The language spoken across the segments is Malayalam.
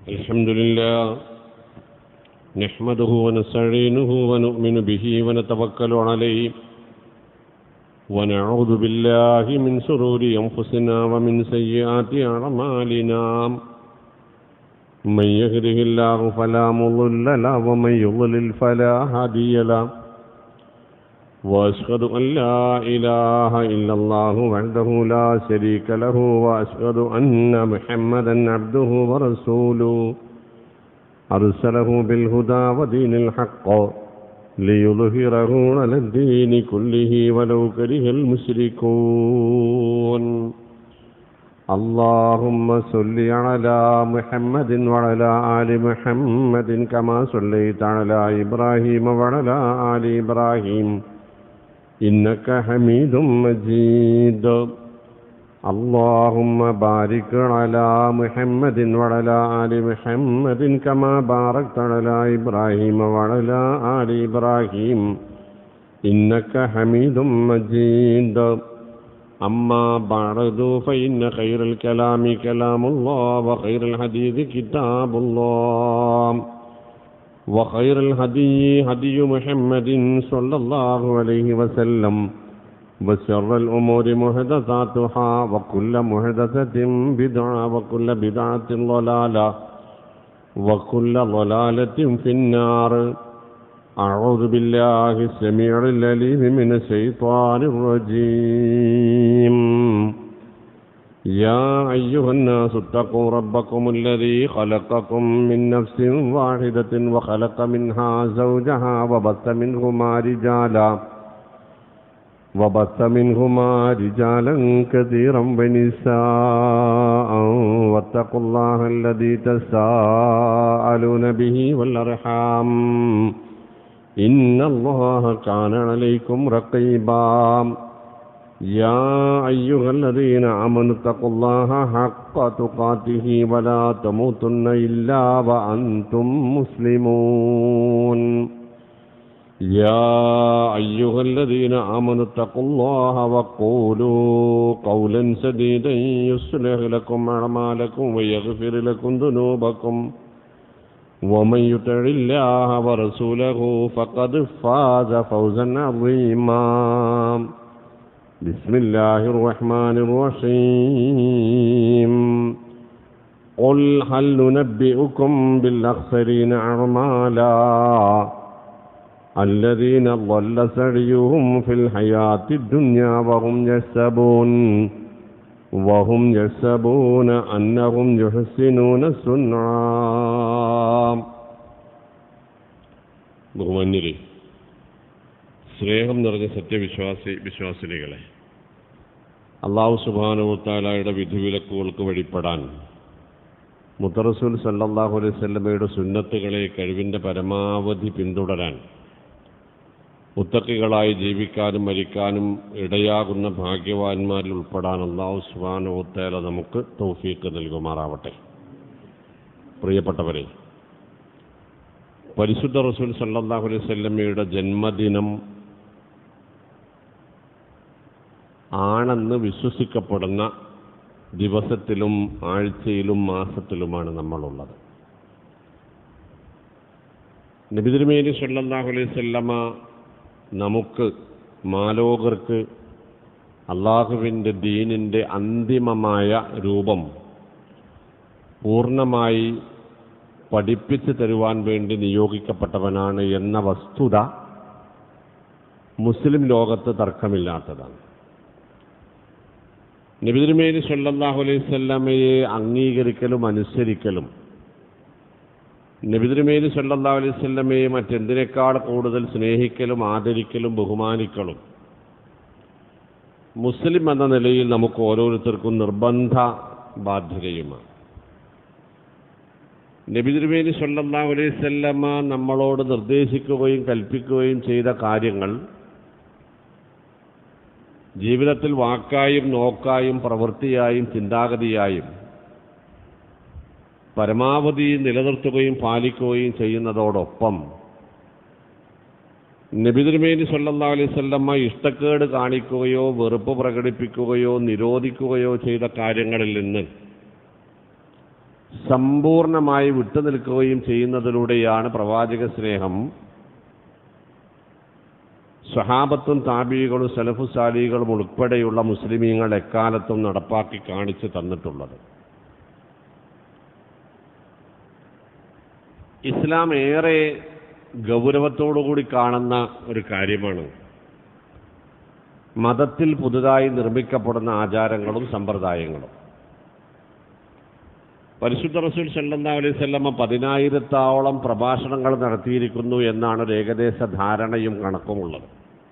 الحمد لله نحمده ونستعينه ونؤمن به ونتوكل عليه ونعوذ بالله من شرور أنفسنا ومن سيئات أعمالنا من يهده الله فلا مضل له ومن يضلل فلا هادي له وأشهد أن لا إله إلا الله وحده لا شريك له وأشهد أن محمدا عبده ورسوله أرسله بالهدى ودين الحق ليظهره على الدين كله ولو كره المشركون اللهم صل على محمد وعلى آل محمد كما صليت على إبراهيم وعلى آل إبراهيم إنك حميد مجيد اللهم بارك على محمد وعلى آل محمد كما باركت على إبراهيم وعلى آل إبراهيم إنك حميد مجيد أما بعد فإن خير الكلام كلام الله وخير الحديث كتاب الله وخير الهدي هدي محمد صلى الله عليه وسلم وشر الأمور محدثاتها وكل محدثة بدعة وكل بدعة ضلالة وكل ضلالة في النار أعوذ بالله السميع العليم من الشيطان الرجيم يا أيها الناس اتقوا ربكم الذي خلقكم من نفس واحدة وخلق منها زوجها وبث منهما رجالا وبث منهما رجالا كثيرا ونساء واتقوا الله الذي تساءلون به والأرحام إن الله كان عليكم رقيبا يا أيها الذين آمنوا اتقوا الله حق تقاته ولا تموتن إلا وأنتم مسلمون يا أيها الذين آمنوا اتقوا الله وقولوا قولا سديدا يصلح لكم أعمالكم ويغفر لكم ذنوبكم ومن يطع الله ورسوله فقد فاز فوزا عظيما بسم الله الرحمن الرحيم قل هل ننبئكم بالأخسرين أعمالا الذين ضل سعيهم في الحياة الدنيا وهم يحسبون وهم يحسبون أنهم يحسنون صنعا ബഹുമാന്യരെ സ്നേഹം നിറഞ്ഞ സത്യവിശ്വാസി വിശ്വാസിനികളെ അള്ളാഹു സുബാനുത്താലായുടെ വിധിവിലക്കുകൾക്ക് വഴിപ്പെടാൻ മുത്തറസുൽ സല്ലാഹു അലൈഹി സ്വല്ലമയുടെ സുന്നത്തുകളെ കഴിവിൻ്റെ പരമാവധി പിന്തുടരാൻ മുത്തക്കികളായി ജീവിക്കാനും മരിക്കാനും ഇടയാകുന്ന ഭാഗ്യവാന്മാരിൽ ഉൾപ്പെടാൻ അള്ളാഹു സുബാനുത്താല നമുക്ക് തൗഫീക്ക് നൽകുമാറാവട്ടെ പ്രിയപ്പെട്ടവരെ പരിശുദ്ധ റസൂൽ സല്ലാഹു അലൈഹി സ്വല്ലമ്മയുടെ ജന്മദിനം ആണെന്ന് വിശ്വസിക്കപ്പെടുന്ന ദിവസത്തിലും ആഴ്ചയിലും മാസത്തിലുമാണ് നമ്മളുള്ളത് നബിതിരുമേനി സല്ലാഹു അലൈഹി സ്വല്ലമ്മ നമുക്ക് മാലോകർക്ക് അള്ളാഹുവിൻ്റെ ദീനിൻ്റെ അന്തിമമായ രൂപം പൂർണ്ണമായി പഠിപ്പിച്ചു തരുവാൻ വേണ്ടി നിയോഗിക്കപ്പെട്ടവനാണ് എന്ന വസ്തുത മുസ്ലിം ലോകത്ത് തർക്കമില്ലാത്തതാണ് നബിതിരുമേനി സല്ലാഹു അലൈഹി സ്വല്ലമയെ അംഗീകരിക്കലും അനുസരിക്കലും നബിതിരുമേനി സല്ലാ അലൈഹി സ്വല്ലമയെ മറ്റെന്തിനേക്കാൾ കൂടുതൽ സ്നേഹിക്കലും ആദരിക്കലും ബഹുമാനിക്കലും മുസ്ലിം എന്ന നിലയിൽ നമുക്ക് ഓരോരുത്തർക്കും നിർബന്ധ ബാധ്യതയുമാണ് നബിതിരുമേനി സല്ലാഹു അലൈഹി സ്വല്ലമ്മ നമ്മളോട് നിർദ്ദേശിക്കുകയും കൽപ്പിക്കുകയും ചെയ്ത കാര്യങ്ങൾ ജീവിതത്തിൽ വാക്കായും നോക്കായും പ്രവൃത്തിയായും ചിന്താഗതിയായും പരമാവധി നിലനിർത്തുകയും പാലിക്കുകയും ചെയ്യുന്നതോടൊപ്പം നബിതിരുമേനി സല്ലാ അലൈഹി സ്വല്ലമ്മ ഇഷ്ടക്കേട് കാണിക്കുകയോ വെറുപ്പ് പ്രകടിപ്പിക്കുകയോ നിരോധിക്കുകയോ ചെയ്ത കാര്യങ്ങളിൽ നിന്ന് സമ്പൂർണമായി വിട്ടുനിൽക്കുകയും ചെയ്യുന്നതിലൂടെയാണ് പ്രവാചക സ്നേഹം സ്വഹാബത്തും താബികളും സലഫുസാലികളും ഉൾപ്പെടെയുള്ള മുസ്ലിമീങ്ങൾ എക്കാലത്തും നടപ്പാക്കി കാണിച്ചു തന്നിട്ടുള്ളത് ഇസ്ലാം ഏറെ ഗൗരവത്തോടുകൂടി കാണുന്ന ഒരു കാര്യമാണ് മതത്തിൽ പുതുതായി നിർമ്മിക്കപ്പെടുന്ന ആചാരങ്ങളും സമ്പ്രദായങ്ങളും പരിശുദ്ധ റസൂൽ സല്ലല്ലാഹു അലൈഹി വസല്ലമ പതിനായിരത്തോളം പ്രഭാഷണങ്ങൾ നടത്തിയിരിക്കുന്നു എന്നാണ് ഒരു ഏകദേശ ധാരണയും കണക്കുമുള്ളത്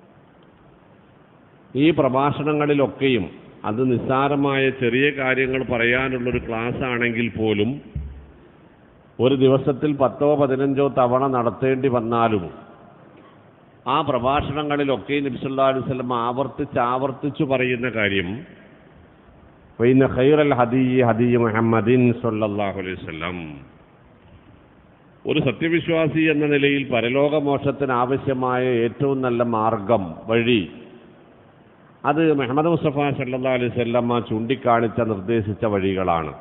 ഈ പ്രഭാഷണങ്ങളിലൊക്കെയും അത് നിസ്സാരമായ ചെറിയ കാര്യങ്ങൾ പറയാനുള്ളൊരു ക്ലാസ് ആണെങ്കിൽ പോലും ഒരു ദിവസത്തിൽ പത്തോ പതിനഞ്ചോ തവണ നടത്തേണ്ടി വന്നാലും ആ പ്രഭാഷണങ്ങളിലൊക്കെ നബിസല്ലാ അലൈഹി വസല്ലം ആവർത്തിച്ച് ആവർത്തിച്ചു പറയുന്ന കാര്യം വൈന ഖൈറൽ ഹദീ ഹദീ മുഹമ്മദിൻ സല്ലല്ലാഹു അലൈഹി വസല്ലം ഒരു സത്യവിശ്വാസി എന്ന നിലയിൽ പരലോകമോക്ഷത്തിന് ആവശ്യമായ ഏറ്റവും നല്ല മാർഗം വഴി അത് മുഹമ്മദ് മുസ്തഫ സല്ലല്ലാഹു അലൈഹി വസല്ലമ ചൂണ്ടിക്കാണിച്ച നിർദ്ദേശിച്ച വഴികളാണ്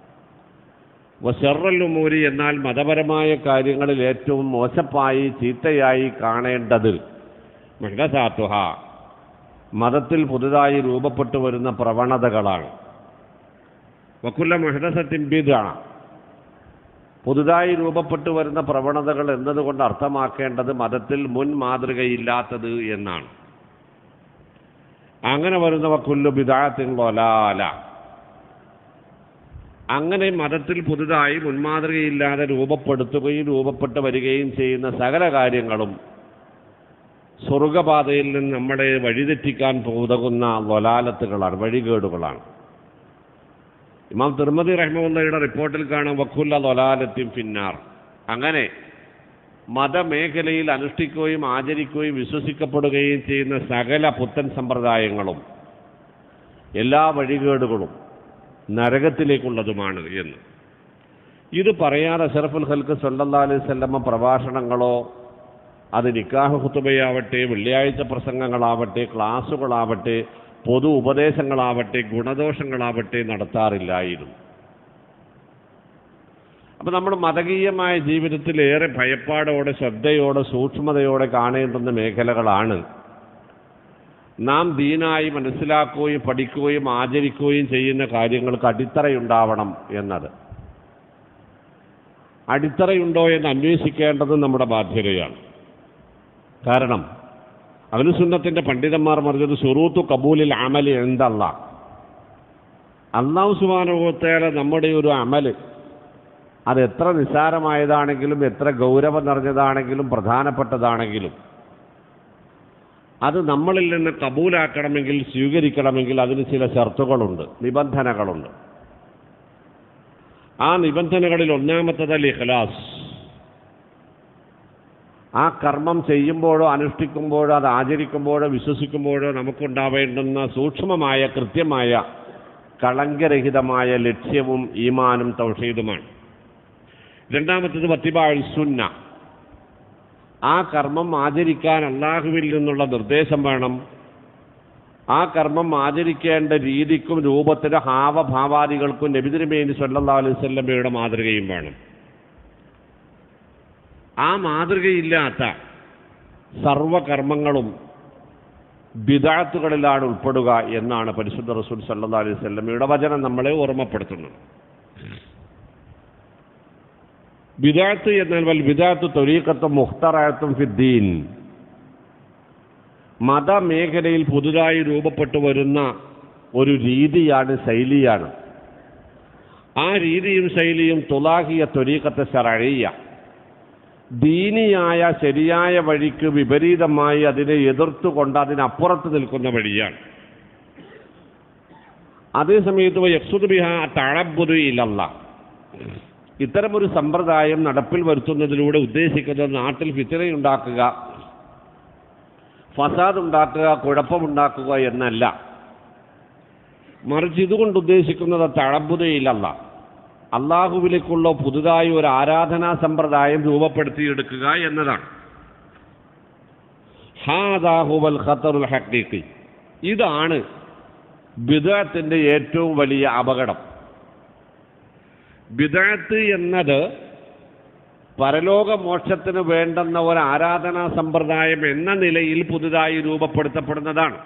വഷറൽ ഉമൂരി എന്നാൽ മതപരമായ കാര്യങ്ങളിൽ ഏറ്റവും മോശപ്പായി ചീത്തയായി കാണേണ്ടത് മെഹദസാത്തുഹ മതത്തിൽ പുതുതായി രൂപപ്പെട്ടു വരുന്ന പ്രവണതകളാണ് വക്കുല്ല മെഹദസത്തിൻ ബിദ പുതുതായി രൂപപ്പെട്ടു വരുന്ന പ്രവണതകൾ എന്നതുകൊണ്ട് അർത്ഥമാക്കേണ്ടത് മതത്തിൽ മുൻ മാതൃകയില്ലാത്തത് എന്നാണ് അങ്ങനെ വരുന്ന വക്കുല്ലു ബിദാത്തിൻ ലൊലാല അങ്ങനെ മതത്തിൽ പുതുതായി മുൻമാതൃകയില്ലാതെ രൂപപ്പെടുത്തുകയും രൂപപ്പെട്ട് വരികയും ചെയ്യുന്ന സകല കാര്യങ്ങളും സ്വർഗപാതയിൽ നിന്ന് നമ്മളെ വഴിതെറ്റിക്കാൻ ഉതകുന്ന വലാലത്തുകളാണ് വഴികേടുകളാണ് ഇമാം തിരുമതി റഹ്മുള്ളയുടെ റിപ്പോർട്ടിൽ കാണാം വഖുല്ല ലൊലാലത്തിൻ ഫിന്നാർ അങ്ങനെ മതമേഖലയിൽ അനുഷ്ഠിക്കുകയും ആചരിക്കുകയും വിശ്വസിക്കപ്പെടുകയും ചെയ്യുന്ന സകല പുത്തൻ സമ്പ്രദായങ്ങളും എല്ലാ വഴികേടുകളും നരകത്തിലേക്കുള്ളതുമാണ് എന്ന് ഇത് പറയാതെ അഷറഫുൽ ഹൽക്ക് സല്ലല്ലാ അലൈഹി സ്വല്ലമ്മ പ്രഭാഷണങ്ങളോ അത് നിക്കാഹ് ഹുത്തുബയാവട്ടെ വെള്ളിയാഴ്ച പ്രസംഗങ്ങളാവട്ടെ ക്ലാസ്സുകളാവട്ടെ പൊതു ഉപദേശങ്ങളാവട്ടെ ഗുണദോഷങ്ങളാവട്ടെ നടത്താറില്ലായിരുന്നു അപ്പം നമ്മൾ മതകീയമായ ജീവിതത്തിൽ ഏറെ ഭയപ്പാടോടെ ശ്രദ്ധയോടെ സൂക്ഷ്മതയോടെ കാണേണ്ടുന്ന മേഖലകളാണ് നാം ദീനായി മനസ്സിലാക്കുകയും പഠിക്കുകയും ആചരിക്കുകയും ചെയ്യുന്ന കാര്യങ്ങൾക്ക് അടിത്തറയുണ്ടാവണം എന്നത് അടിത്തറയുണ്ടോ എന്ന് അന്വേഷിക്കേണ്ടത് നമ്മുടെ ബാധ്യതയാണ് കാരണം അവനുസുന്നത്തിൻ്റെ പണ്ഡിതന്മാർ പറഞ്ഞത് സുറൂത്തു കബൂലിൽ അമല് എന്തല്ല അള്ളാഹു സുബാനുഭവത്തേറെ നമ്മുടെ ഒരു അമല് അത് എത്ര നിസ്സാരമായതാണെങ്കിലും എത്ര ഗൗരവം നിറഞ്ഞതാണെങ്കിലും പ്രധാനപ്പെട്ടതാണെങ്കിലും അത് നമ്മളിൽ നിന്ന് കബൂലാക്കണമെങ്കിൽ സ്വീകരിക്കണമെങ്കിൽ അതിന് ചില ഷർത്തുകളുണ്ട് നിബന്ധനകളുണ്ട് ആ നിബന്ധനകളിൽ ഒന്നാമത്തതൽ ഇഖ്ലാസ് ആ കർമ്മം ചെയ്യുമ്പോഴോ അനുഷ്ഠിക്കുമ്പോഴോ അത് ആചരിക്കുമ്പോഴോ വിശ്വസിക്കുമ്പോഴോ നമുക്കുണ്ടാവേണ്ടുന്ന സൂക്ഷ്മമായ കൃത്യമായ കളങ്കരഹിതമായ ലക്ഷ്യവും ഈമാനും തൗഷീദുമാണ് രണ്ടാമത്തത് വത്തിബാൾ സുന്ന ആ കർമ്മം ആചരിക്കാൻ അള്ളാഹുവിൽ നിന്നുള്ള നിർദ്ദേശം വേണം ആ കർമ്മം ആചരിക്കേണ്ട രീതിക്കും രൂപത്തിനും ഹാവഭാവാദികൾക്കും നബിതിരുമേനി സല്ലാ അലൈഹി സ്വല്ലമ്മയുടെ മാതൃകയും വേണം ആ മാതൃകയില്ലാത്ത സർവകർമ്മങ്ങളും ബിദാത്തുകളിലാണ് ഉൾപ്പെടുക എന്നാണ് പരിശുദ്ധ റസൂൽ സല്ലാ അലൈഹി സ്വല്ലമ്മയുടെ വചനം നമ്മളെ ഓർമ്മപ്പെടുത്തുന്നത് ബിദാത്ത് എന്നാൽ വൽ ബിദാത്ത് തൊരീക്കത്തും മുഖ്തറായത്തും ഫിദ്ദീൻ മതമേഖലയിൽ പുതുതായി രൂപപ്പെട്ടു വരുന്ന ഒരു രീതിയാണ് ശൈലിയാണ് ആ രീതിയും ശൈലിയും തുലാഹിയ തൊരീക്കത്തെ ശരഴിയ ദീനിയായ ശരിയായ വഴിക്ക് വിപരീതമായി അതിനെ എതിർത്തുകൊണ്ട് അതിനപ്പുറത്ത് നിൽക്കുന്ന വഴിയാണ് അതേസമയത്ത് യക്സുദ് ബിഹ തഴബുദ് ഇലല്ല ഇത്തരമൊരു സമ്പ്രദായം നടപ്പിൽ വരുത്തുന്നതിലൂടെ ഉദ്ദേശിക്കുന്നത് നാട്ടിൽ ഫിത്തനയുണ്ടാക്കുക ഫസാദ് ഉണ്ടാക്കുക കുഴപ്പമുണ്ടാക്കുക എന്നല്ല മറിച്ച് ഇതുകൊണ്ട് ഉദ്ദേശിക്കുന്നത് തഴബുദയിലല്ല അള്ളാഹുവിലേക്കുള്ള പുതുതായി ഒരു ആരാധനാ സമ്പ്രദായം രൂപപ്പെടുത്തിയെടുക്കുക എന്നതാണ് ഹാദാഹുവൽ ഖത്തറുൽ ഹക്കീഖി ഇതാണ് ബിദഅത്തിന്റെ ഏറ്റവും വലിയ അപകടം ബിദാത്ത് എന്നത് പരലോക മോക്ഷത്തിന് വേണ്ടുന്ന ഒരു ആരാധനാ സമ്പ്രദായം എന്ന നിലയിൽ പുതുതായി രൂപപ്പെടുത്തപ്പെടുന്നതാണ്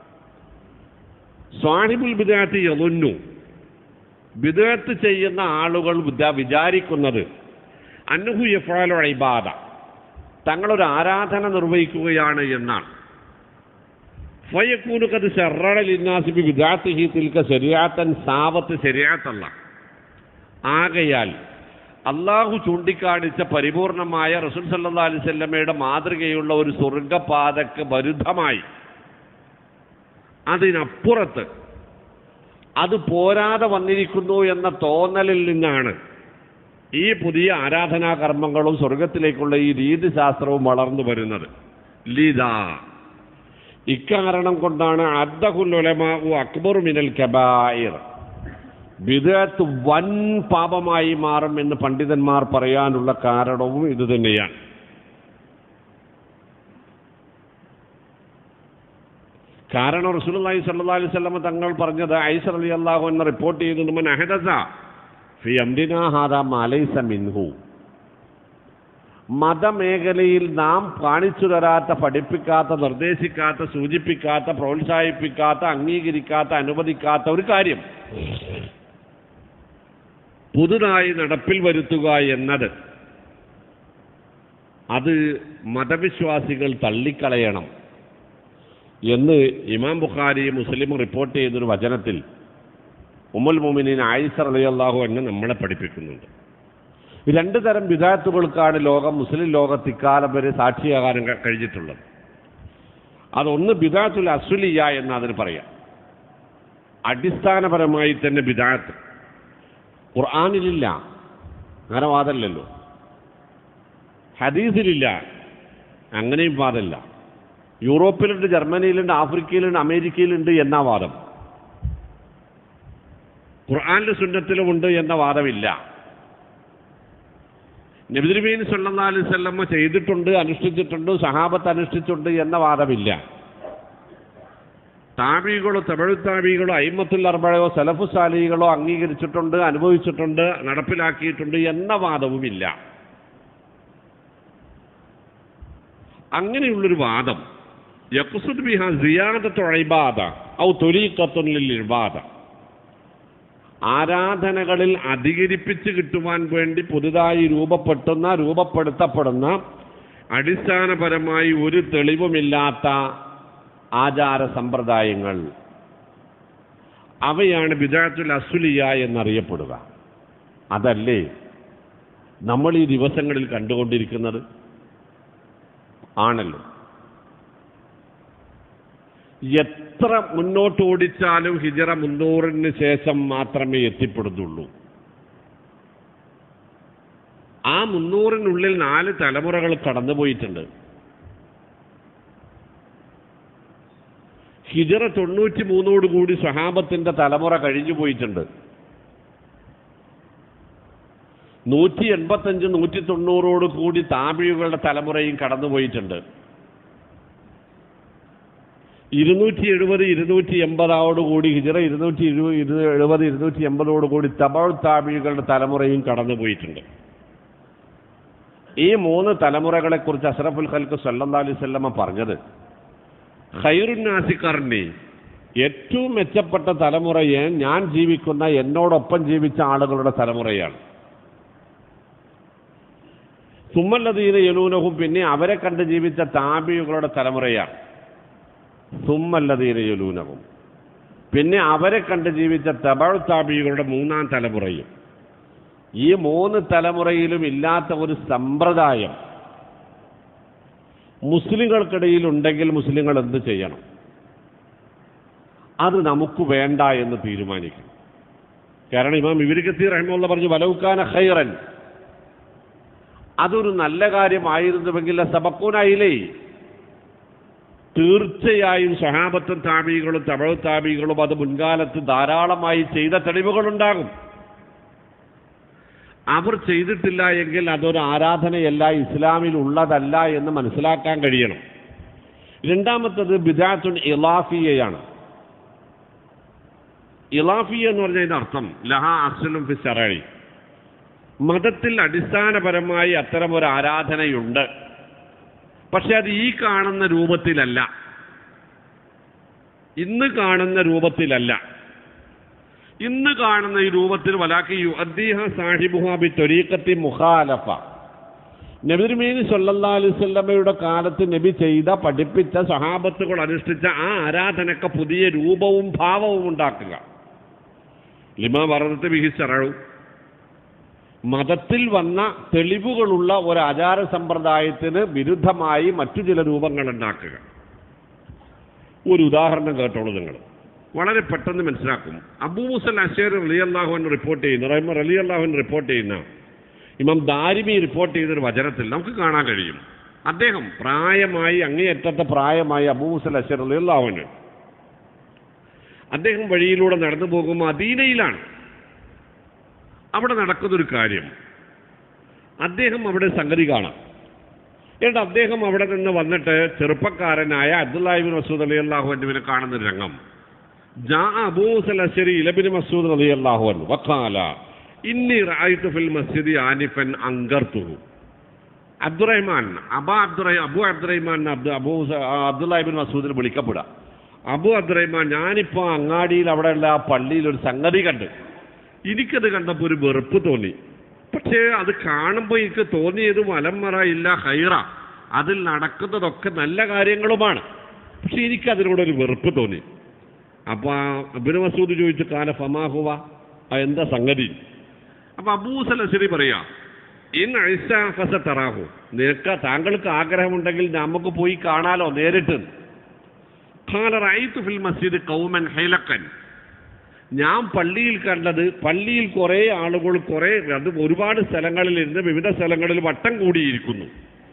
സ്വാഹിബുൽ ബിദാത്ത് യതുന്നു ബിദാത്ത് ചെയ്യുന്ന ആളുകൾ വിചാ- വിചാരിക്കുന്നത് അന്നുഹു യഫാലോ ഇബാദ തങ്ങളൊരു ആരാധന നിർവഹിക്കുകയാണ് എന്നാണ് ഫയക്കൂനുക്കത് ഷറലിന്നാസിബി വിദാത്തിഹി തിൽക്ക ശരിയാത്തൻ സാവത്ത് ശരിയാത്തല്ല ആകയാൽ അള്ളാഹു ചൂണ്ടിക്കാണിച്ച പരിപൂർണമായ റസൂൽ സല്ലാ അലിസല്ലമ്മയുടെ മാതൃകയുള്ള ഒരു സ്വർഗപാതക്ക് വിരുദ്ധമായി അതിനപ്പുറത്ത് അത് പോരാതെ വന്നിരിക്കുന്നു എന്ന തോന്നലിൽ നിന്നാണ് ഈ പുതിയ ആരാധനാ കർമ്മങ്ങളും സ്വർഗത്തിലേക്കുള്ള ഈ രീതിശാസ്ത്രവും വളർന്നു വരുന്നത് ലീതാ ഇക്കാരണം കൊണ്ടാണ് അദ്ദഹുലുലമാവു അക്ബർ മിനൽ കബായിർ ബിദഅത്ത് വൻ പാപമായി മാറും എന്ന് പണ്ഡിതന്മാർ പറയാനുള്ള കാരണവും ഇത് തന്നെയാണ് കാരണം റസൂലുള്ളാഹി സ്വല്ലല്ലാഹി അലൈഹി വസല്ലം തങ്ങൾ പറഞ്ഞത് ഐസർ അലി അള്ളാഹു എന്ന് റിപ്പോർട്ട് ചെയ്യുന്നത് മൻ അഹദസ ഫി അംരിനാ ഹാദാ മാ ലൈസ മിൻഹു മതമേഖലയിൽ നാം കാണിച്ചു തരാത്ത പഠിപ്പിക്കാത്ത നിർദ്ദേശിക്കാത്ത സൂചിപ്പിക്കാത്ത പ്രോത്സാഹിപ്പിക്കാത്ത അംഗീകരിക്കാത്ത അനുവദിക്കാത്ത ഒരു കാര്യം പുതുതായി നടപ്പിൽ വരുത്തുക എന്നത് അത് മതവിശ്വാസികൾ തള്ളിക്കളയണം എന്ന് ഇമാം ബുഖാരി മുസ്ലിം റിപ്പോർട്ട് ചെയ്തൊരു വചനത്തിൽ ഉമ്മുൽ മുമിനീൻ ആയിസർ അലിയല്ലാഹു എന്ന് നമ്മളെ പഠിപ്പിക്കുന്നുണ്ട് രണ്ട് തരം വിദാത്തുകൾക്കാണ് ലോകം മുസ്ലിം ലോകത്ത് ഇക്കാലം വരെ സാക്ഷിയാകാൻ ക- കഴിഞ്ഞിട്ടുള്ളത് അതൊന്ന് ബിദാത്തുൽ അസുലിയ എന്ന് അതിന് പറയാം അടിസ്ഥാനപരമായി തന്നെ ബിദാത്ത് ഖുർആാനിലില്ല അങ്ങനെ വാദമല്ലല്ലോ ഹദീസിലില്ല അങ്ങനെയും വാദമില്ല യൂറോപ്പിലുണ്ട് ജർമ്മനിയിലുണ്ട് ആഫ്രിക്കയിലുണ്ട് അമേരിക്കയിലുണ്ട് എന്ന വാദം ഖുർആാനിലെ സുന്നത്തിലുമുണ്ട് എന്ന വാദമില്ല നബിദ്രീബീൻ സല്ലാ അലൈഹി സ്വല്ലമ്മ ചെയ്തിട്ടുണ്ട് അനുഷ്ഠിച്ചിട്ടുണ്ട് സഹാബത്ത് അനുഷ്ഠിച്ചിട്ടുണ്ട് എന്ന വാദമില്ല താബികളോ തമിഴ് താബികളോ അയിമത്തുൽ അർബഴയോ സലഫു സാലികളോ അംഗീകരിച്ചിട്ടുണ്ട് അനുഭവിച്ചിട്ടുണ്ട് നടപ്പിലാക്കിയിട്ടുണ്ട് എന്ന വാദവുമില്ല അങ്ങനെയുള്ളൊരു വാദം യക്കുസുദ് ബിഹ സിയാദത്ത് ഇബാദ ഔ തൊലീക്കത്തുൻ ലിൽ ഇബാദ ആരാധനകളിൽ അധികരിപ്പിച്ച് കിട്ടുവാൻ വേണ്ടി പുതുതായി രൂപപ്പെട്ടുന്ന രൂപപ്പെടുത്തപ്പെടുന്ന അടിസ്ഥാനപരമായി ഒരു തെളിവുമില്ലാത്ത ആചാര സമ്പ്രദായങ്ങൾ അവയാണ് ബിദാത്തുൽ അസുലിയ എന്നറിയപ്പെടുക അതല്ലേ നമ്മൾ ഈ ദിവസങ്ങളിൽ കണ്ടുകൊണ്ടിരിക്കുന്നത് ആണല്ലോ എത്ര മുന്നോട്ട് ഓടിച്ചാലും ഹിജറ മുന്നൂറിന് ശേഷം മാത്രമേ എത്തിപ്പെടുന്നുള്ളൂ ആ മുന്നൂറിനുള്ളിൽ നാല് തലമുറകൾ കടന്നുപോയിട്ടുണ്ട് ഹിജറ തൊണ്ണൂറ്റി മൂന്നോടുകൂടി സ്വഹാബത്തിന്റെ തലമുറ കഴിഞ്ഞു പോയിട്ടുണ്ട് നൂറ്റി എൺപത്തഞ്ച് നൂറ്റി തൊണ്ണൂറോട് കൂടി താപിഴുകളുടെ തലമുറയും കടന്നുപോയിട്ടുണ്ട് ഇരുന്നൂറ്റി എഴുപത് ഇരുന്നൂറ്റി എൺപതോടുകൂടി ഹിജറ ഇരുന്നൂറ്റി ഇരുപത് ഇരു എഴുപത് ഇരുന്നൂറ്റി എൺപതോടുകൂടി തബൾ താപിഴുകളുടെ തലമുറയും കടന്നുപോയിട്ടുണ്ട് ഈ മൂന്ന് തലമുറകളെക്കുറിച്ച് അഷ്റഫുൽ ഖൽക്ക് സല്ലല്ലാഹു അലൈഹി വസല്ലമ പറഞ്ഞത് ഖൈറുന്നാസിക്കറിനെ ഏറ്റവും മെച്ചപ്പെട്ട തലമുറയെ ഞാൻ ജീവിക്കുന്ന എന്നോടൊപ്പം ജീവിച്ച ആളുകളുടെ തലമുറയാണ് സുമ്മല്ലതീന യലൂനഹും പിന്നെ അവരെ കണ്ട് ജീവിച്ച താപിയുകളുടെ തലമുറയാണ് സുമ്മല്ലതീന യലൂനഹും പിന്നെ അവരെ കണ്ട് ജീവിച്ച തബൾ താപിയുകളുടെ മൂന്നാം തലമുറയും ഈ മൂന്ന് തലമുറയിലും ഇല്ലാത്ത ഒരു സമ്പ്രദായം മുസ്ലിങ്ങൾക്കിടയിൽ ഉണ്ടെങ്കിൽ മുസ്ലിങ്ങൾ എന്ത് ചെയ്യണം അത് നമുക്ക് വേണ്ട എന്ന് തീരുമാനിക്കും കാരണം ഇമാം ഇവരിക്കത്തി റഹ്മുള്ള പറഞ്ഞു വലവുക്കാന ഖൈറൻ അതൊരു നല്ല കാര്യമായിരുന്നുവെങ്കിൽ സബക്കൂനായില്ലേ തീർച്ചയായും സഹാബത്തും താപികളും തമിഴ് താപികളും അത് മുൻകാലത്ത് ധാരാളമായി ചെയ്ത തെളിവുകളുണ്ടാകും അവർ ചെയ്തിട്ടില്ല എങ്കിൽ അതൊരു ആരാധനയല്ല ഇസ്ലാമിൽ ഉള്ളതല്ല എന്ന് മനസ്സിലാക്കാൻ കഴിയണം രണ്ടാമത്തത് ബിദാത്തുൻ ഇലാഫിയയാണ് ഇലാഫിയ എന്ന് പറഞ്ഞതിന്റെ അർത്ഥം ലഹ അസ്ലും ഫി ശറഴി മതത്തിൽ അടിസ്ഥാനപരമായി അത്തരം ഒരു ആരാധനയുണ്ട് പക്ഷെ അത് ഈ കാണുന്ന രൂപത്തിലല്ല ഇന്ന് കാണുന്ന രൂപത്തിലല്ല ഇന്ന് കാണുന്ന ഈ രൂപത്തിൽ വലാക്കി യു അദ്ദീഹ സാഹിബുഹാബി ത്വരീക്കത്തി മുഖാലഫ നബിർമീനി സല്ലല്ലാ അലൈഹി സ്വല്ലമയുടെ കാലത്ത് നബി ചെയ്ത പഠിപ്പിച്ച സഹാബത്തുകൾ അനുഷ്ഠിച്ച ആ ആരാധനക്ക് പുതിയ രൂപവും ഭാവവും ഉണ്ടാക്കുക ലിമ വറദത്ത് ബിഹിസറു മതത്തിൽ വന്ന തെളിവുകളുള്ള ഒരു ആചാര സമ്പ്രദായത്തിന് വിരുദ്ധമായി മറ്റു ചില രൂപങ്ങൾ ഉണ്ടാക്കുക ഒരു ഉദാഹരണം കേട്ടോളൂ നിങ്ങൾ വളരെ പെട്ടെന്ന് മനസ്സിലാക്കും അബൂ മുസൽ അഷേർ അലി അള്ളാഹുൻ റിപ്പോർട്ട് ചെയ്യുന്ന റഹ്മർ അലി അള്ളാഹുൻ റിപ്പോർട്ട് ചെയ്യുന്ന ഇമാം ദാരിമി റിപ്പോർട്ട് ചെയ്തൊരു വചനത്തിൽ നമുക്ക് കാണാൻ കഴിയും അദ്ദേഹം പ്രായമായി അങ്ങേയറ്റത്തെ പ്രായമായി അബൂ മുസൽ അഷർ അലി അള്ളാഹുന് അദ്ദേഹം വഴിയിലൂടെ നടന്നു പോകുമ്പോൾ അദീനയിലാണ് അവിടെ നടക്കുന്നൊരു കാര്യം അദ്ദേഹം അവിടെ സംഗതി കാണാം എന്നിട്ട് അദ്ദേഹം അവിടെ നിന്ന് വന്നിട്ട് ചെറുപ്പക്കാരനായ അബ്ദുല്ലാഹിബിൻ മസൂദ് അലി അള്ളാഹുവിനെ കാണുന്ന ഒരു രംഗം ജാ അബൂസൽ അശരി ഇലബിൻ മസൂദ് അലി അള്ളാഹുവൻ വക്കാല ഇന്നി റായിത്തു ഫിൽ മസ്ജിദി ആനിഫൻ അങ്കർത്തുഹു അബ്ദുറഹ്മാൻ അബാ അബ്ദുറഹ് അബു അബ്ദുറഹ്മാൻ അബ്ദു അബൂ അബ്ദുല്ലാഹിബിൻ മസൂദിന് വിളിക്കപ്പെടാം അബു അബ്ദുറഹ്മാൻ ഞാനിപ്പോൾ അങ്ങാടിയിൽ അവിടെയുള്ള ആ പള്ളിയിൽ ഒരു സംഗതി കണ്ട് എനിക്കത് കണ്ടപ്പോൾ ഒരു വെറുപ്പ് തോന്നി പക്ഷേ അത് കാണുമ്പോൾ എനിക്ക് തോന്നിയത് വലംമറ ഇല്ല ഹൈറ അതിൽ നടക്കുന്നതൊക്കെ നല്ല കാര്യങ്ങളുമാണ് പക്ഷെ എനിക്കതിനോടൊരു വെറുപ്പ് തോന്നി അപ്പോൾ അബിന് മസൂദ് ചോദിച്ചു കാല ഫമാഹുവ ആ എന്താ സംഗതി അപ്പോൾ അബൂസലശ്ശേരി പറയാ ഇൻ അഴിസാഫസ തറാഹു നിനക്ക് താങ്കൾക്ക് ആഗ്രഹമുണ്ടെങ്കിൽ നമുക്ക് പോയി കാണാലോ നേരിട്ട് ഖാല റഅയ്തു ഫിൽ മസ്ജിദ് കൗമൻ ഹൈലക്കൻ ഞാൻ പള്ളിയിൽ കണ്ടത് പള്ളിയിൽ കുറേ ആളുകൾ കുറേ അത് ഒരുപാട് സ്ഥലങ്ങളിൽ ഇരുന്ന് വിവിധ സ്ഥലങ്ങളിൽ വട്ടം കൂടിയിരിക്കുന്നു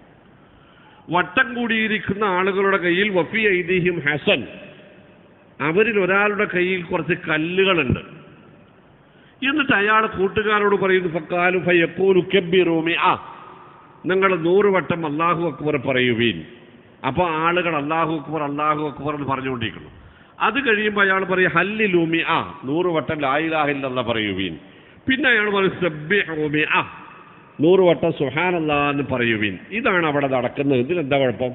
വട്ടം കൂടിയിരിക്കുന്ന ആളുകളുടെ കയ്യിൽ വഫി ഐതിഹ്യം ഹസൻ അവരിൽ ഒരാളുടെ കയ്യിൽ കുറച്ച് കല്ലുകളുണ്ട് എന്നിട്ട് അയാൾ കൂട്ടുകാരോട് പറയുന്നു ഫക്കാലു ഫയക്കൂലു കെബിറൂമി ആ നിങ്ങൾ നൂറ് വട്ടം അള്ളാഹു അക്ബർ പറയുവീൻ അപ്പോൾ ആളുകൾ അള്ളാഹു അക്ബർ അള്ളാഹു അക്ബർ എന്ന് പറഞ്ഞുകൊണ്ടിരിക്കുന്നു അത് കഴിയുമ്പോൾ അയാൾ പറയും ഹല്ലി ലൂമി ആ നൂറ് വട്ടം ലായിലാഹില്ലെന്ന പറയുവീൻ പിന്നെ അയാൾ പറയും സബ്ബിഹൂമി ആ നൂറ് വട്ടം സുഹാനല്ല എന്ന് പറയുവീൻ ഇതാണ് അവിടെ നടക്കുന്നത് ഇതിലെന്താ കുഴപ്പം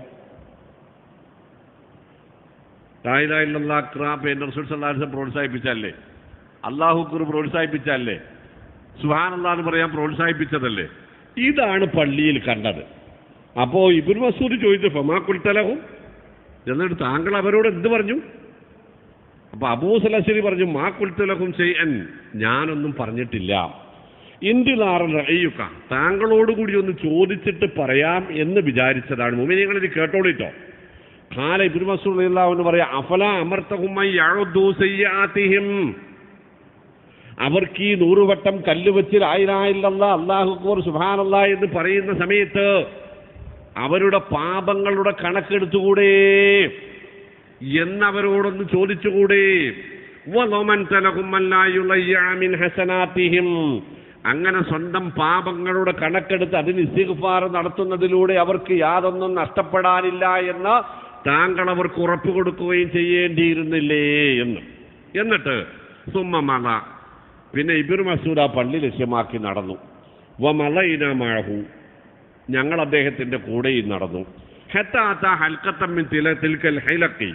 ലായിലാഹില്ല ക്രാപ്പ് എൻ്റെ റസൂൽ സല്ലാസം പ്രോത്സാഹിപ്പിച്ചല്ലേ അള്ളാഹുക്കുർ പ്രോത്സാഹിപ്പിച്ചല്ലേ സുഹാനല്ല എന്ന് പറയാൻ പ്രോത്സാഹിപ്പിച്ചതല്ലേ ഇതാണ് പള്ളിയിൽ കണ്ടത് അപ്പോൾ ഇബുൽ മസൂദ് ചോദിച്ചു ഫമാ കുൽത്തലഹും എന്നിട്ട് താങ്കൾ അവരോട് എന്ത് പറഞ്ഞു അപ്പൊ അബൂസലശ്ശേരി പറഞ്ഞു മാ കുൽത്തലഹും ചെയ്യൻ ഞാനൊന്നും പറഞ്ഞിട്ടില്ല ഇന്ത്യനാറിൽ അയ്യുക്ക താങ്കളോടുകൂടി ഒന്ന് ചോദിച്ചിട്ട് പറയാം എന്ന് വിചാരിച്ചതാണ് മുമ്പ് നിങ്ങൾ ഇത് കേട്ടോളിട്ടോ ഖാല ഇബ്നു മസൂദ് എന്ന് പറയാ അഫല അമർത്തഹുമായി യഅുദ്ദു സയ്യാത്തിഹിം അവർക്ക് ഈ നൂറുവട്ടം കല്ല് വെച്ച് ആയിരായില്ല അള്ളാഹുക്കൂർ സുബാനല്ല എന്ന് പറയുന്ന സമയത്ത് അവരുടെ പാപങ്ങളുടെ കണക്കെടുത്തുകൂടെ എന്നവരോടൊന്ന് ചോദിച്ചുകൂടെ വലമൻ തലഹുമല്ലായുളയ്യാമിൻ ഹസനാത്തിഹിം അങ്ങനെ സ്വന്തം പാപങ്ങളുടെ കണക്കെടുത്ത് അതിന് ഇസ്തിഗ്ഫാർ നടത്തുന്നതിലൂടെ അവർക്ക് യാതൊന്നും നഷ്ടപ്പെടാനില്ല എന്ന് താങ്കൾ അവർക്ക് ഉറപ്പ് കൊടുക്കുകയും ചെയ്യേണ്ടിയിരുന്നില്ലേ എന്ന് എന്നിട്ട് സുമ്മമല പിന്നെ ഇബിർ മസൂദ് ആ പള്ളി ലക്ഷ്യമാക്കി നടന്നു വമലയിന മഴഹു ഞങ്ങൾ അദ്ദേഹത്തിന്റെ കൂടെയും നടന്നു ഹെത്താത്ത ഹൽക്കത്തമ്മിൻ തില തിൽക്കൽ ഹൈലക്കി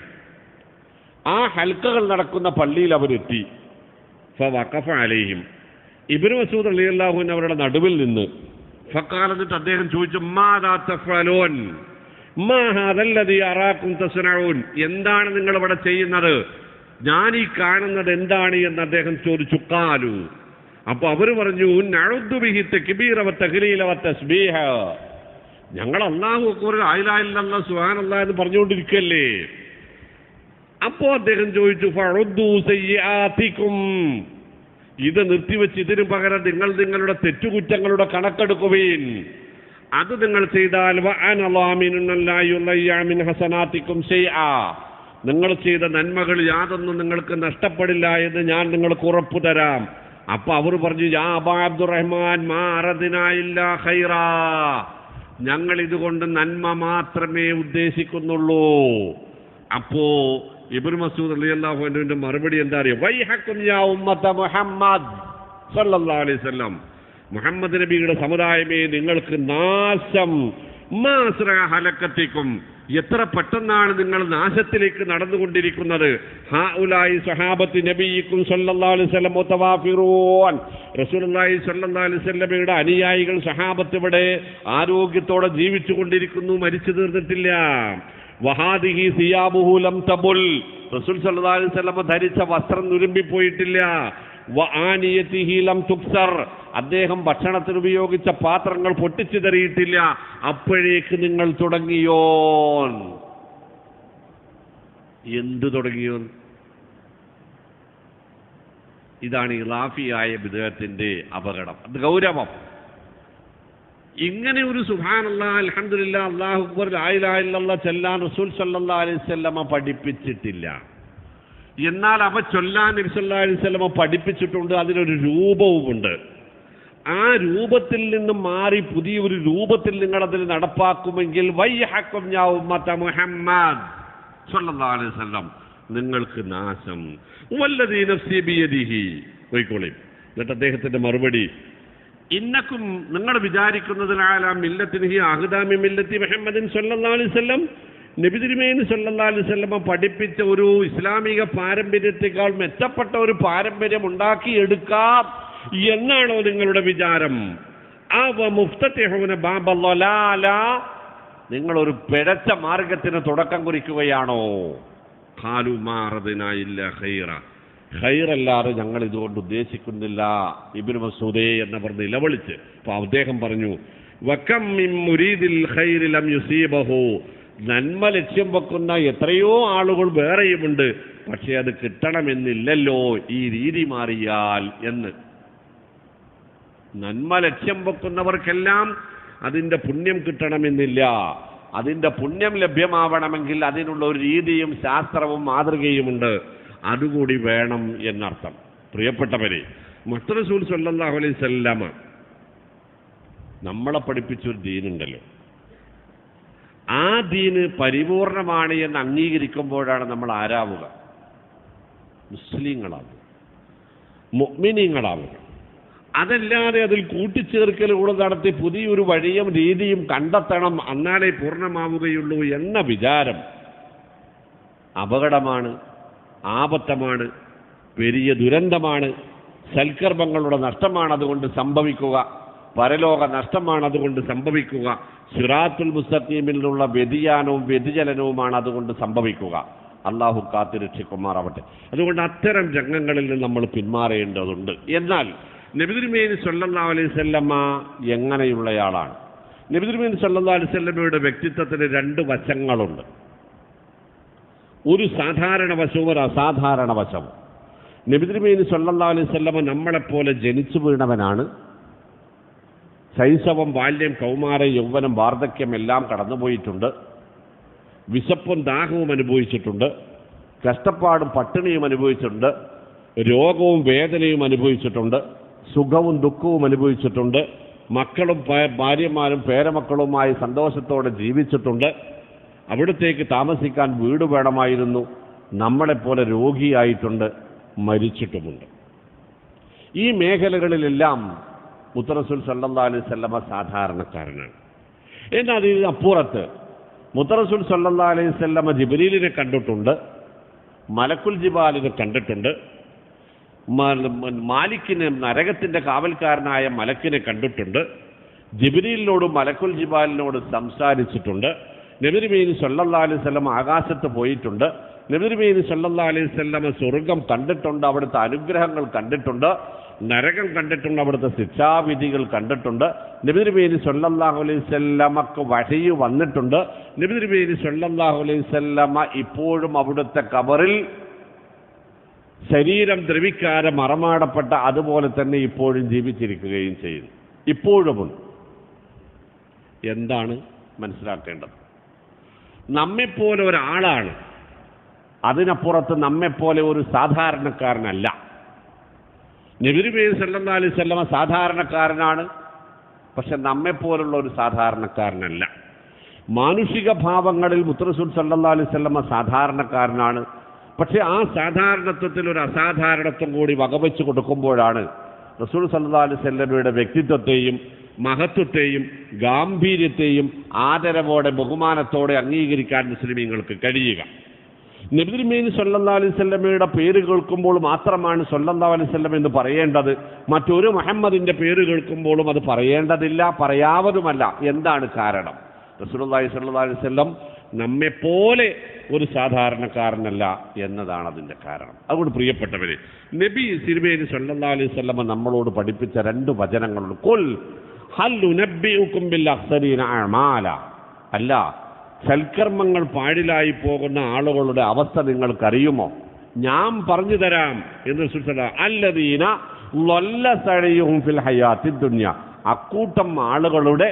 ആ ഹൽക്കകൾ നടക്കുന്ന പള്ളിയിൽ അവരെത്തി ഫവഖഫ അലൈഹിം ഇബ്നു മസൂദ് റളിയല്ലാഹുവിൻ അവരുടെ നടുവിൽ നിന്ന് ഫക്കാൽ എന്നിട്ട് അദ്ദേഹം ചോദിച്ചു മാതാ തഫ്അലൂൻ മാ ഹാദല്ലദീ അറാക്കും തസ്നഊൻ എന്താണ് നിങ്ങൾ ഇവിടെ ചെയ്യുന്നത് ഞാൻ ഈ കാണുന്നത് എന്താണ് എന്ന് അദ്ദേഹം ചോദിച്ചു കാലു അപ്പൊ അവർ പറഞ്ഞു നഴുദ്ദു ബിഹി തക്ബീറ വ തഹ്ലീല വ തസ്ബീഹ ഞങ്ങൾ അല്ലാഹു അക്ബർ ആയിലായില്ല സുബ്ഹാനല്ലാ എന്ന് പറഞ്ഞുകൊണ്ടിരിക്കല്ലേ അപ്പോ അദ്ദേഹം ചോദിച്ചു ഫഉദ്ദു സയ്യാത്തിക്കും ഇത് നിർത്തിവെച്ച് ഇതിനു പകരം നിങ്ങൾ നിങ്ങളുടെ തെറ്റുകുറ്റങ്ങളുടെ കണക്കെടുക്കുവീൻ അത് നിങ്ങൾ ചെയ്താൽ വഅനലാമിനുന്നല്ലായുള്ളയ്യാമിൻ ഹസനാത്തിക്കും ശൈആ നിങ്ങൾ ചെയ്ത നന്മകൾ യാതൊന്നും നിങ്ങൾക്ക് നഷ്ടപ്പെടില്ല എന്ന് ഞാൻ നിങ്ങൾക്ക് ഉറപ്പു തരാം അപ്പൊ അവർ പറഞ്ഞു യാ അബാ അബ്ദുറഹ്മാൻ മാ അറദിനായില്ല ഖൈറാ ഞങ്ങൾ ഇതുകൊണ്ട് നന്മ മാത്രമേ ഉദ്ദേശിക്കുന്നുള്ളൂ അപ്പോ ഇബ്നു മസൂദ് റളിയല്ലാഹു അൻഹുവിന്റെ മറുപടി എന്താ അറിയോ വൈഹക്കും യാ ഉമ്മത്ത മുഹമ്മദ് സല്ലല്ലാഹു അലൈഹി വസല്ലം മുഹമ്മദ് നബിയുടെ സമുദായമേ നിങ്ങൾക്ക് നാശം മാസ്ര ഹലക്കത്തിക്കും എത്ര പെട്ടെന്നാണ് നിങ്ങൾ നാശത്തിലേക്ക് നടന്നുകൊണ്ടിരിക്കുന്നത് ഹാ ഉലായി സഹാബത്ത് നബിയിക്കും സല്ലല്ലാഹു അലൈഹി വസല്ലം മുതവാഫിറൂൻ റസൂലുള്ളാഹി സല്ലല്ലാഹു അലൈഹി വസല്ലമയുടെ അനുയായികൾ സഹാബത്ത് ഇവിടെ ആരോഗ്യത്തോടെ ജീവിച്ചു കൊണ്ടിരിക്കുന്നു മരിച്ചു തീർന്നിട്ടില്ല വഹാദിഹി സിയാബുഹു ലം തബുൽ റസൂൽ സല്ലല്ലാഹു അലൈഹി വസല്ലം ധരിച്ച വസ്ത്രം നുരുമ്പിപ്പോയിട്ടില്ല വആനിയതിഹി ലം തുക്സർ അദ്ദേഹം ഭക്ഷണത്തിന് ഉപയോഗിച്ച പാത്രങ്ങൾ പൊട്ടിച്ചു തെറിയിട്ടില്ല അപ്പോഴേക്ക് നിങ്ങൾ തുടങ്ങിയോ എന്ത് തുടങ്ങിയോ ഇതാണ് ഇറാഫിയായ വിദേഹത്തിന്റെ അപകടം അത് ഗൗരവം ഇങ്ങനെ ഒരു സുഹാനല്ല അൽഹംദുലില്ല അള്ളാഹു അക്ബർ ലായിലായില്ല ചെല്ലാൻ റസൂൽ സല്ലാ അലൈഹി സ്വല്ലമ പഠിപ്പിച്ചിട്ടില്ല എന്നാൽ അവ ചൊല്ലാൻ നബി സല്ലല്ലാഹു അലൈഹി വസല്ലമ പഠിപ്പിച്ചിട്ടുണ്ട് അതിനൊരു രൂപവുമുണ്ട് ആ രൂപത്തിൽ നിന്ന് മാറി പുതിയൊരു രൂപത്തിൽ നിങ്ങൾ അതിൽ നടപ്പാക്കുമെങ്കിൽ വയ്യഹക്കും ഞാ ഉമ്മത്ത മുഹമ്മദ് സല്ലല്ലാഹു അലൈഹി വസല്ലം നിങ്ങൾക്ക് നാശം വല്ലദീ നഫ്സി ബിയദിഹി പോയിക്കോളി എന്നിട്ട് അദ്ദേഹത്തിന്റെ മറുപടി ഇന്നക്കും നിങ്ങൾ വിചാരിക്കുന്നതിനാലാ മില്ലത്തിന് ഹി അഹ്ദാമി മില്ലത്തി മുഹമ്മദിൻ സല്ലല്ലാഹു അലൈഹി വസല്ലം നബി തിരുമേനി സല്ലല്ലാഹു അലൈഹി വസല്ലമ പഠിപ്പിച്ച ഒരു ഇസ്ലാമിക പാരമ്പര്യത്തെക്കാൾ മെച്ചപ്പെട്ട ഒരു പാരമ്പര്യം ഉണ്ടാക്കിയെടുക്കാം എന്നാണോ നിങ്ങളുടെ വിചാരം അവ മുഫ്തത്തിഹുന ബാബല്ലാല നിങ്ങൾ ഒരു പിഴച്ച മാർഗത്തിന് തുടക്കം കുറിക്കുകയാണോ ഖാലു മാറതിനായില്ല ഖൈറ ഖൈറല്ലാതെ ഞങ്ങൾ ഇതുകൊണ്ട് ഉദ്ദേശിക്കുന്നില്ല ഇബ്നു മസൂദേ എന്ന് പറഞ്ഞ് നിലവിളിച്ച് അപ്പൊ അദ്ദേഹം പറഞ്ഞു വക്കം മിൻ മുരീദിൽ ഖൈരി ലം യുസീബഹു നന്മ ലക്ഷ്യം വെക്കുന്ന എത്രയോ ആളുകൾ വേറെയുമുണ്ട് പക്ഷെ അത് കിട്ടണമെന്നില്ലല്ലോ ഈ രീതി മാറിയാൽ എന്ന് നന്മ ലക്ഷ്യം വെക്കുന്നവർക്കെല്ലാം അതിൻ്റെ പുണ്യം കിട്ടണമെന്നില്ല അതിൻ്റെ പുണ്യം ലഭ്യമാവണമെങ്കിൽ അതിനുള്ള ഒരു രീതിയും ശാസ്ത്രവും മാതൃകയുമുണ്ട് അതുകൂടി വേണം എന്നർത്ഥം പ്രിയപ്പെട്ടവരെ മത്തറസൂൽ സല്ലല്ലാഹു അലൈഹി വസല്ലമ നമ്മളെ പഠിപ്പിച്ചൊരു ദീനുണ്ടല്ലോ ആ ദീന് പരിപൂർണമാണ് എന്ന് അംഗീകരിക്കുമ്പോഴാണ് നമ്മൾ ആരാവുക മുസ്ലിങ്ങളാവുക മുഅ്മിനീങ്ങളാവുക അതല്ലാതെ അതിൽ കൂട്ടിച്ചേർക്കലുകൾ നടത്തി പുതിയൊരു വഴിയും രീതിയും കണ്ടെത്തണം എന്നാലേ പൂർണ്ണമാവുകയുള്ളൂ എന്ന വിചാരം അപകടമാണ് ആപത്തമാണ് വലിയ ദുരന്തമാണ് സൽക്കർമ്മങ്ങളുടെ നഷ്ടമാണ് അതുകൊണ്ട് സംഭവിക്കുക പരലോക നഷ്ടമാണ് അതുകൊണ്ട് സംഭവിക്കുക സിറാത്തുൽ മുസ്തഖീമിൽ നിന്നുള്ള വ്യതിയാനവും വ്യതിചലനവുമാണ് അതുകൊണ്ട് സംഭവിക്കുക അള്ളാഹു കാത്തിരക്ഷിക്കുമാറാവട്ടെ അതുകൊണ്ട് അത്തരം രംഗങ്ങളിൽ നിന്ന് നമ്മൾ പിന്മാറേണ്ടതുണ്ട് എന്നാൽ നബിതിരുമേനി സല്ലല്ലാ അലൈഹി സ്വല്ലമ്മ എങ്ങനെയുള്ളയാളാണ് നബിതിരുമേനി സല്ലല്ലാ അലൈഹി സ്വല്ലമ്മയുടെ വ്യക്തിത്വത്തിന് രണ്ട് വശങ്ങളുണ്ട് ഒരു സാധാരണ വശവും ഒരു അസാധാരണ വശവും നബിതിരുമേനി സല്ലല്ലാ അലൈഹി സ്വല്ലമ്മ നമ്മളെപ്പോലെ ജനിച്ചു വീണവനാണ് ശൈശവം ബാല്യം കൗമാരം യൗവനം വാർദ്ധക്യം എല്ലാം കടന്നുപോയിട്ടുണ്ട് വിശപ്പും ദാഹവും അനുഭവിച്ചിട്ടുണ്ട് കഷ്ടപ്പാടും പട്ടിണിയും അനുഭവിച്ചിട്ടുണ്ട് രോഗവും വേദനയും അനുഭവിച്ചിട്ടുണ്ട് സുഖവും ദുഃഖവും അനുഭവിച്ചിട്ടുണ്ട് മക്കളും പേ- ഭാര്യമാരും പേരമക്കളുമായി സന്തോഷത്തോടെ ജീവിച്ചിട്ടുണ്ട് അവിടത്തേക്ക് താമസിക്കാൻ വീട് വേണമായിരുന്നു നമ്മളെപ്പോലെ രോഗിയായിട്ടുണ്ട് മരിച്ചിട്ടുമുണ്ട് ഈ മേഖലകളിലെല്ലാം മുത്തറസുൽ സല്ലല്ലാ അലൈഹി സ്വല്ലമ സാധാരണക്കാരനാണ് എന്നാൽ ഇതിന് അപ്പുറത്ത് മുത്തറസുൽ സല്ലല്ലാ അലൈഹി സ്വല്ലമ ജിബ്രീലിനെ കണ്ടിട്ടുണ്ട് മലക്കുൽ ജിബാലിനെ കണ്ടിട്ടുണ്ട് മ- മ- മാലിക്കിനെ നരകത്തിന്റെ കാവൽക്കാരനായ മലക്കിനെ കണ്ടിട്ടുണ്ട് ജിബ്രീലിനോടും മലക്കുൽ ജിബാലിനോട് സംസാരിച്ചിട്ടുണ്ട് നബിരിമീൻ സല്ലല്ലാ അലൈഹി സ്വല്ലം ആകാശത്ത് പോയിട്ടുണ്ട് നബിരിമീൻ സല്ലല്ലാ അലൈഹി സ്വല്ലമ സ്വർഗം കണ്ടിട്ടുണ്ട് അവിടുത്തെ അനുഗ്രഹങ്ങൾ കണ്ടിട്ടുണ്ട് നരകം കണ്ടിട്ടുണ്ട് അവിടുത്തെ ശിക്ഷാവിധികൾ കണ്ടിട്ടുണ്ട് നബിതിരുമേനി സല്ലല്ലാഹു അലൈഹി സ്വല്ലമക്ക് വഴി വന്നിട്ടുണ്ട് നബിതിരുമേനി സല്ലല്ലാഹു അലൈഹി സ്വല്ലമ ഇപ്പോഴും അവിടുത്തെ കബറിൽ ശരീരം ദ്രവിക്കാതെ മറമാടപ്പെട്ട അതുപോലെ തന്നെ ഇപ്പോഴും ജീവിച്ചിരിക്കുകയും ചെയ്യുന്നു ഇപ്പോഴുമുണ്ട് എന്താണ് മനസ്സിലാക്കേണ്ടത് നമ്മെപ്പോലെ ഒരാളാണ് അതിനപ്പുറത്ത് നമ്മെപ്പോലെ ഒരു സാധാരണക്കാരനല്ല നബിരുബേൻ സല്ലല്ലാഹു അലൈഹി വസല്ലമ സാധാരണക്കാരനാണ് പക്ഷെ നമ്മെപ്പോലുള്ള ഒരു സാധാരണക്കാരനല്ല മാനുഷിക ഭാവങ്ങളിൽ മുത്തറസൂൽ സല്ലല്ലാഹു അലൈഹി വസല്ലമ സാധാരണക്കാരനാണ് പക്ഷെ ആ സാധാരണത്വത്തിൽ ഒരു അസാധാരണത്വം കൂടി വകവെച്ച് കൊടുക്കുമ്പോഴാണ് റസൂൽ സല്ലാ അലൈഹി സ്വല്ലമയുടെ വ്യക്തിത്വത്തെയും മഹത്വത്തെയും ഗാംഭീര്യത്തെയും ആദരവോടെ ബഹുമാനത്തോടെ അംഗീകരിക്കാൻ മുസ്ലിമീങ്ങൾക്ക് കഴിയുക നബിതിരുമീൻ സല്ലല്ലാ അലൈഹി സ്വല്ലമയുടെ പേര് കേൾക്കുമ്പോൾ മാത്രമാണ് സല്ലല്ലാ അലൈഹി സ്വല്ലം എന്ന് പറയേണ്ടത് മറ്റൊരു മുഹമ്മദിന്റെ പേര് കേൾക്കുമ്പോഴും അത് പറയേണ്ടതില്ല പറയാവതുമല്ല എന്താണ് കാരണം റസൂലുള്ളാഹി സ്വല്ലല്ലാഹി അലൈഹി വസല്ലം നമ്മെപ്പോലെ ഒരു സാധാരണക്കാരനല്ല എന്നതാണ് അതിൻ്റെ കാരണം അതുകൊണ്ട് പ്രിയപ്പെട്ടവരെ നബി സിരിമേനി സല്ലല്ലാഹു അലൈഹി വസല്ലം നമ്മളോട് പഠിപ്പിച്ച രണ്ട് വചനങ്ങളുണ്ട് കുൽ ഹൽ ഉനബ്ബിഉക്കും ബിൽ അഖ്സരീന അഅമാല അല്ല സൽക്കർമ്മങ്ങൾ പാടിലായി പോകുന്ന ആളുകളുടെ അവസ്ഥ നിങ്ങൾക്കറിയുമോ ഞാൻ പറഞ്ഞു തരാം എന്ന് സുൽസല അല്ലദീന ലൊല്ല സഴയും ഫിൽ ഹയാത്തി ദുന്യ അക്കൂട്ടം ആളുകളുടെ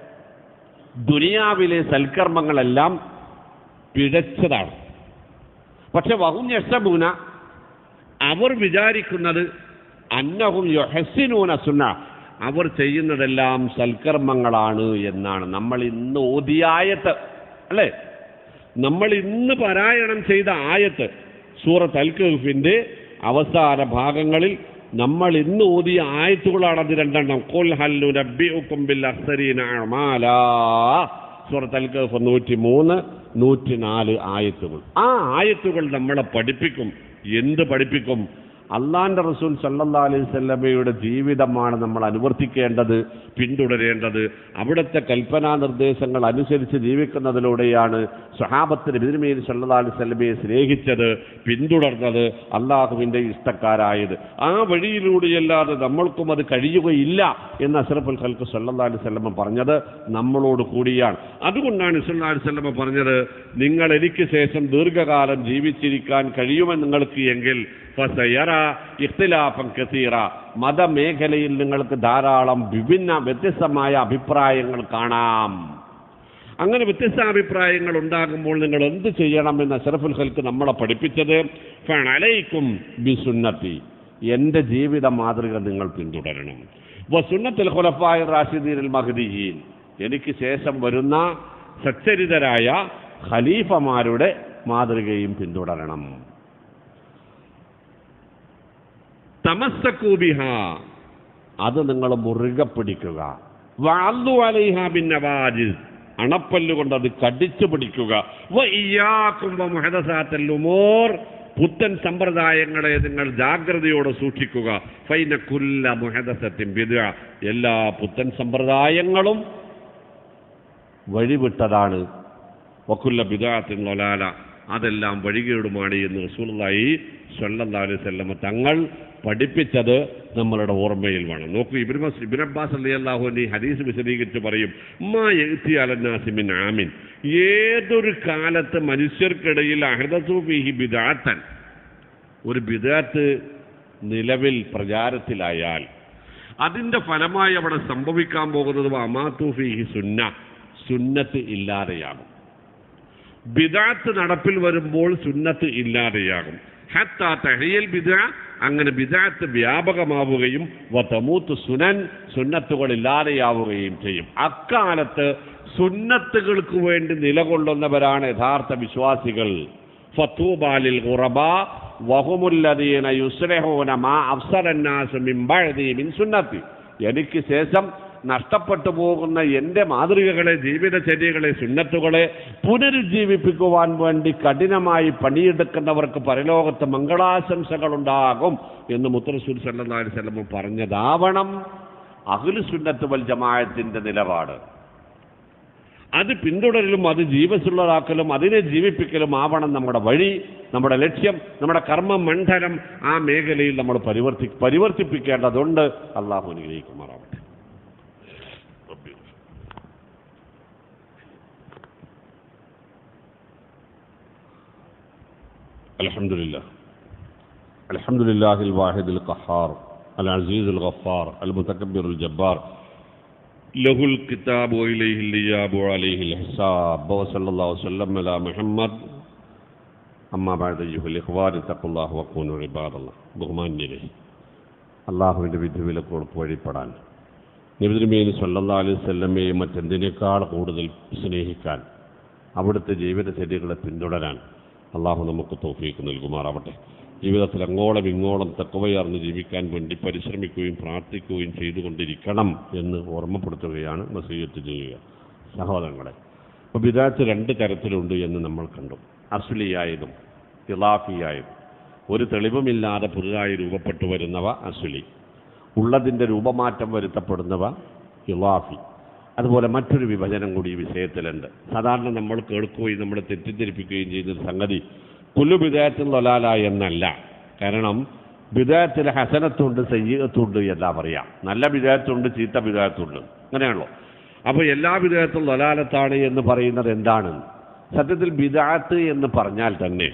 ദുനിയാവിലെ സൽക്കർമ്മങ്ങളെല്ലാം പിഴച്ചതാണ് പക്ഷെ വഹും യഷബൂന അവർ വിചാരിക്കുന്നത് അന്നഹും യൊഹസിനൂന സുന്ന അവർ ചെയ്യുന്നതെല്ലാം സൽക്കർമ്മങ്ങളാണ് എന്നാണ് നമ്മൾ ഇന്ന് ഓതിയായത്ത് അല്ലേ നമ്മൾ ഇന്ന് പാരായണം ചെയ്ത ആയത്ത് സൂറത്ത് അൽ കഹ്ഫിന്റെ അവസാന ഭാഗങ്ങളിൽ നമ്മൾ ഇന്ന് ഓതിയ ആയത്തുകളാണ് അത് രണ്ടെണ്ണം കൊൽ ഹല്ലു നബ്ബിഉക്കും ബിൽ അഖ്സരീന അഅമാലാ സൂറത്ത് അൽ കഹ്ഫ് നൂറ്റി മൂന്ന് നൂറ്റി നാല് ആയത്തുകൾ ആ ആയത്തുകൾ നമ്മളെ പഠിപ്പിക്കും എന്ത് പഠിപ്പിക്കും അള്ളാന്റെ റസൂൽ സല്ലല്ലാ അലൈഹി സ്വല്ലമയുടെ ജീവിതമാണ് നമ്മൾ അനുവർത്തിക്കേണ്ടത് പിന്തുടരേണ്ടത് അവിടുത്തെ കൽപ്പനാ നിർദ്ദേശങ്ങൾ അനുസരിച്ച് ജീവിക്കുന്നതിലൂടെയാണ് സഹാബത്തിന് ബിദിനുമീൻ സല്ലല്ലാ അലൈഹി സ്വല്ലമയെ സ്നേഹിച്ചത് പിന്തുടർന്നത് അള്ളാഹുവിൻ്റെ ഇഷ്ടക്കാരായത് ആ വഴിയിലൂടെയല്ലാതെ നമ്മൾക്കും അത് കഴിയുകയില്ല എന്ന് അഷ്റഫുൽ ഖൽക്ക് സല്ലല്ലാ അലൈഹി സ്വല്ലമ പറഞ്ഞത് നമ്മളോട് കൂടിയാണ് അതുകൊണ്ടാണ് സല്ലല്ലാഹു അലൈഹി സ്വല്ലമ പറഞ്ഞത് നിങ്ങൾ എനിക്ക് ശേഷം ദീർഘകാലം ജീവിച്ചിരിക്കാൻ കഴിയുമെന്ന് നിങ്ങൾക്ക് എങ്കിൽ ഫസയറ ഇഖ്തിലാഫൻ കസീറ മതമേഖലയിൽ നിങ്ങൾക്ക് ധാരാളം വിഭിന്ന വ്യത്യസ്തമായ അഭിപ്രായങ്ങൾ കാണാം അങ്ങനെ വ്യത്യസ്ത അഭിപ്രായങ്ങൾ ഉണ്ടാകുമ്പോൾ നിങ്ങൾ എന്ത് ചെയ്യണമെന്ന് അഷറഫുൽ ഖൽക്ക് നമ്മളെ പഠിപ്പിച്ചത് ഫണലൈക്കും ബി സുന്നത്തി എൻ്റെ ജീവിത മാതൃക നിങ്ങൾ പിന്തുടരണം സുന്നത്തിൽ ഖുലഫായ റാഷിദീൻ മഹദിയീൻ എനിക്ക് ശേഷം വരുന്ന സച്ചരിതരായ ഖലീഫമാരുടെ മാതൃകയും പിന്തുടരണം തമസ്സക്കൂബിഹ അത് നിങ്ങൾ മുറുകെ പിടിക്കുക വാളു അലൈഹ ബിന്നവാജിസ് അണപ്പല്ലുകൊണ്ട് അത് കടിച്ചു പിടിക്കുക വഇയ്യാക്കും വമുഹദസാത്തൽ ഉമൂർ പുത്തൻ സമ്പ്രദായങ്ങളെ നിങ്ങൾ ജാഗ്രതയോടെ സൂക്ഷിക്കുക ഫൈന കുല്ല മുഹദസത്തിൻ ബിദ്അ എല്ലാ പുത്തൻ സമ്പ്രദായങ്ങളും വഴിവിട്ടതാണ് വക്കുല്ല ബിദാത്തിൻ ലൊലാല അതെല്ലാം വഴികേടുമാണ് എന്ന് റസൂലുള്ളാഹി സ്വല്ലല്ലാഹു അലൈഹി വസല്ലമ തങ്ങൾ പഠിപ്പിച്ചത് നമ്മളുടെ ഓർമ്മയിൽ വേണം നോക്കൂ ഇബ്നു മസ് ഇബ്നു അബ്ബാസ് റളിയല്ലാഹു അൻഹു ഈ ഹദീസ് വിശദീകരിച്ച് പറയും മാ യഅതി അലന്നാസി മിൻ ആമിൻ ഏതൊരു കാലത്ത് മനുഷ്യർക്കിടയിൽ അഹദസു ഫീഹി ബിദാത്തൻ ഒരു ബിദാത്ത് നിലവിൽ പ്രചാരത്തിലായാൽ അതിന്റെ ഫലമായി അവിടെ സംഭവിക്കാൻ പോകുന്നത് അമാത്തു ഫീഹി സുന്ന സുന്നത്ത് ഇല്ലാതെയാകും ബിദാത്ത് നടപ്പിൽ വരുമ്പോൾ സുന്നത്ത് ഇല്ലാതെയാകും ഹത്താ തഹയൽ ബിദ അങ്ങനെ ബിദാത്ത് വ്യാപകമാവുകയും വതമൂത്ത് സുനൻ സുന്നത്തുകൾ ഇല്ലാതെയാവുകയും ചെയ്യും അക്കാലത്ത് സുന്നത്തുകൾക്ക് വേണ്ടി നിലകൊള്ളുന്നവരാണ് യഥാർത്ഥ വിശ്വാസികൾ ഫത്തൂബാലിൽ ഖുറബ വഹുമുല്ലദീന യുസ്ലഹൂന മാ അഫ്സറന്നാസ് മിൻ ബഅദി മിൻ സുന്നത്തി എനിക്ക് ശേഷം നഷ്ടപ്പെട്ടു പോകുന്ന എൻ്റെ മാതൃകകളെ ജീവിതചര്യകളെ സുന്നത്തുകളെ പുനരുജ്ജീവിപ്പിക്കുവാൻ വേണ്ടി കഠിനമായി പണിയെടുക്കുന്നവർക്ക് പരലോകത്ത് മംഗളാശംസകളുണ്ടാകും എന്ന് മുത്തറസൂൽ സല്ലല്ലാഹു അലൈഹി വസല്ലം പറഞ്ഞതാവണം അഖിലു സുന്നത്ത് വൽ ജമാഅത്തിന്റെ നിലപാട് അത് പിന്തുടരലും അത് ജീവസുള്ളതാക്കലും അതിനെ ജീവിപ്പിക്കലും ആവണം നമ്മുടെ വഴി നമ്മുടെ ലക്ഷ്യം നമ്മുടെ കർമ്മ മണ്ഡലം ആ മേഖലയിൽ നമ്മൾ പരിവർത്തി പരിവർത്തിപ്പിക്കേണ്ടതുണ്ട് അള്ളാഹു അനുഗ്രഹിക്കുമാറാവട്ടെ الحمد لله الحمد لله الواحد القهار العزيز الغفار المتكبر الجبار له الكتاب وإليه الإجاب وعليه الحساب وصلى الله وسلم على محمد أما بعد أيها الإخوان اتقوا الله وكونوا عباد الله ബഹുമാന്യരെ അള്ളാഹുവിൻ്റെ വിധിവിലക്കോട് വഴിപ്പെടാൻ നബിതിരുമേനി സല്ലല്ലാ അലൈഹി സ്വല്ലമ്മയെ മറ്റെന്തിനേക്കാൾ കൂടുതൽ സ്നേഹിക്കാൻ അവിടുത്തെ ജീവിതചര്യകളെ പിന്തുടരാൻ അള്ളാഹു നമുക്ക് തോഫീക്ക് നൽകുമാറാവട്ടെ ജീവിതത്തിൽ അങ്ങോളം ഇങ്ങോളം തെക്കുവയർന്ന് ജീവിക്കാൻ വേണ്ടി പരിശ്രമിക്കുകയും പ്രാർത്ഥിക്കുകയും ചെയ്തുകൊണ്ടിരിക്കണം എന്ന് ഓർമ്മപ്പെടുത്തുകയാണ് നസീയത്ത് ചെയ്യുക സഹോദരങ്ങളെ അപ്പോൾ വിദാത്ത് രണ്ട് തരത്തിലുണ്ട് എന്ന് നമ്മൾ കണ്ടു അസുലിയായതും ഇലാഫിയായതും ഒരു തെളിവുമില്ലാതെ പുതുതായി രൂപപ്പെട്ടു വരുന്നവ അസുലി ഉള്ളതിൻ്റെ രൂപമാറ്റം വരുത്തപ്പെടുന്നവ ഇലാഫി അതുപോലെ മറ്റൊരു വിഭജനം കൂടി ഈ വിഷയത്തിലുണ്ട് സാധാരണ നമ്മൾ കേൾക്കുകയും നമ്മൾ തെറ്റിദ്ധരിപ്പിക്കുകയും ചെയ്യുന്നൊരു സംഗതി കുല്ലു ബിദായത്തിൽ ലൊലാല എന്നല്ല കാരണം ബിദായത്തിൽ ഹസനത്തുണ്ട് സയ്യത്തുണ്ട് എന്നാ പറയാം നല്ല ബിദായത്തുണ്ട് ചീത്ത ബിദായത്തുണ്ട് അങ്ങനെയാണല്ലോ അപ്പോൾ എല്ലാ ബിദായത്തും ലൊലാലത്താണ് എന്ന് പറയുന്നത് എന്താണ് സത്യത്തിൽ ബിദാത്ത് എന്ന് പറഞ്ഞാൽ തന്നെ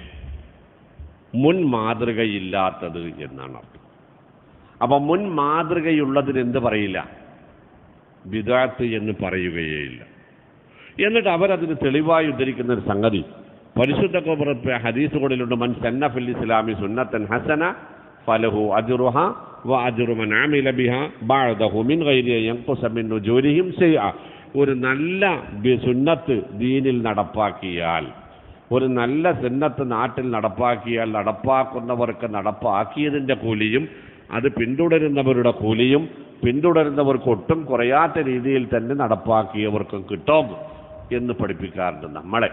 മുൻ മാതൃകയില്ലാത്തത് എന്നാണ് അർത്ഥം അപ്പം മുൻ മാതൃകയുള്ളതിന് എന്ത് പറയില്ല ബിദാത്ത് എന്ന് പറയുകയേയില്ല എന്നിട്ട് അവരതിന് തെളിവായി ഉദ്ധരിക്കുന്ന ഒരു സംഗതി പരിശുദ്ധ കുബറത്ത് ഹദീസുകളിലുണ്ട് മൻ സന്ന ഫിൽ ഇസ്ലാമി സുന്നത്തൻ ഹസന ഫലഹു അജുറുഹ വ അജുറു മൻ ആമില ബിഹ ബഅദഹു മിൻ ഗൈരി യൻഖുസ മിൻ നുജൂരിഹിം ശൈഅ ഒരു നല്ല ബി- സുന്നത്ത് ദീനിൽ നടപ്പാക്കിയാൽ ഒരു നല്ല സുന്നത്ത് നാട്ടിൽ നടപ്പാക്കിയാൽ നടപ്പാക്കുന്നവർക്ക് നടപ്പാക്കിയതിൻ്റെ കൂലിയും അത് പിന്തുടരുന്നവരുടെ കൂലിയും പിന്തുടരുന്നവർക്ക് ഒട്ടും കുറയാത്ത രീതിയിൽ തന്നെ നടപ്പാക്കിയവർക്കും കിട്ടും എന്ന് പഠിപ്പിക്കാറുണ്ട് നമ്മളെ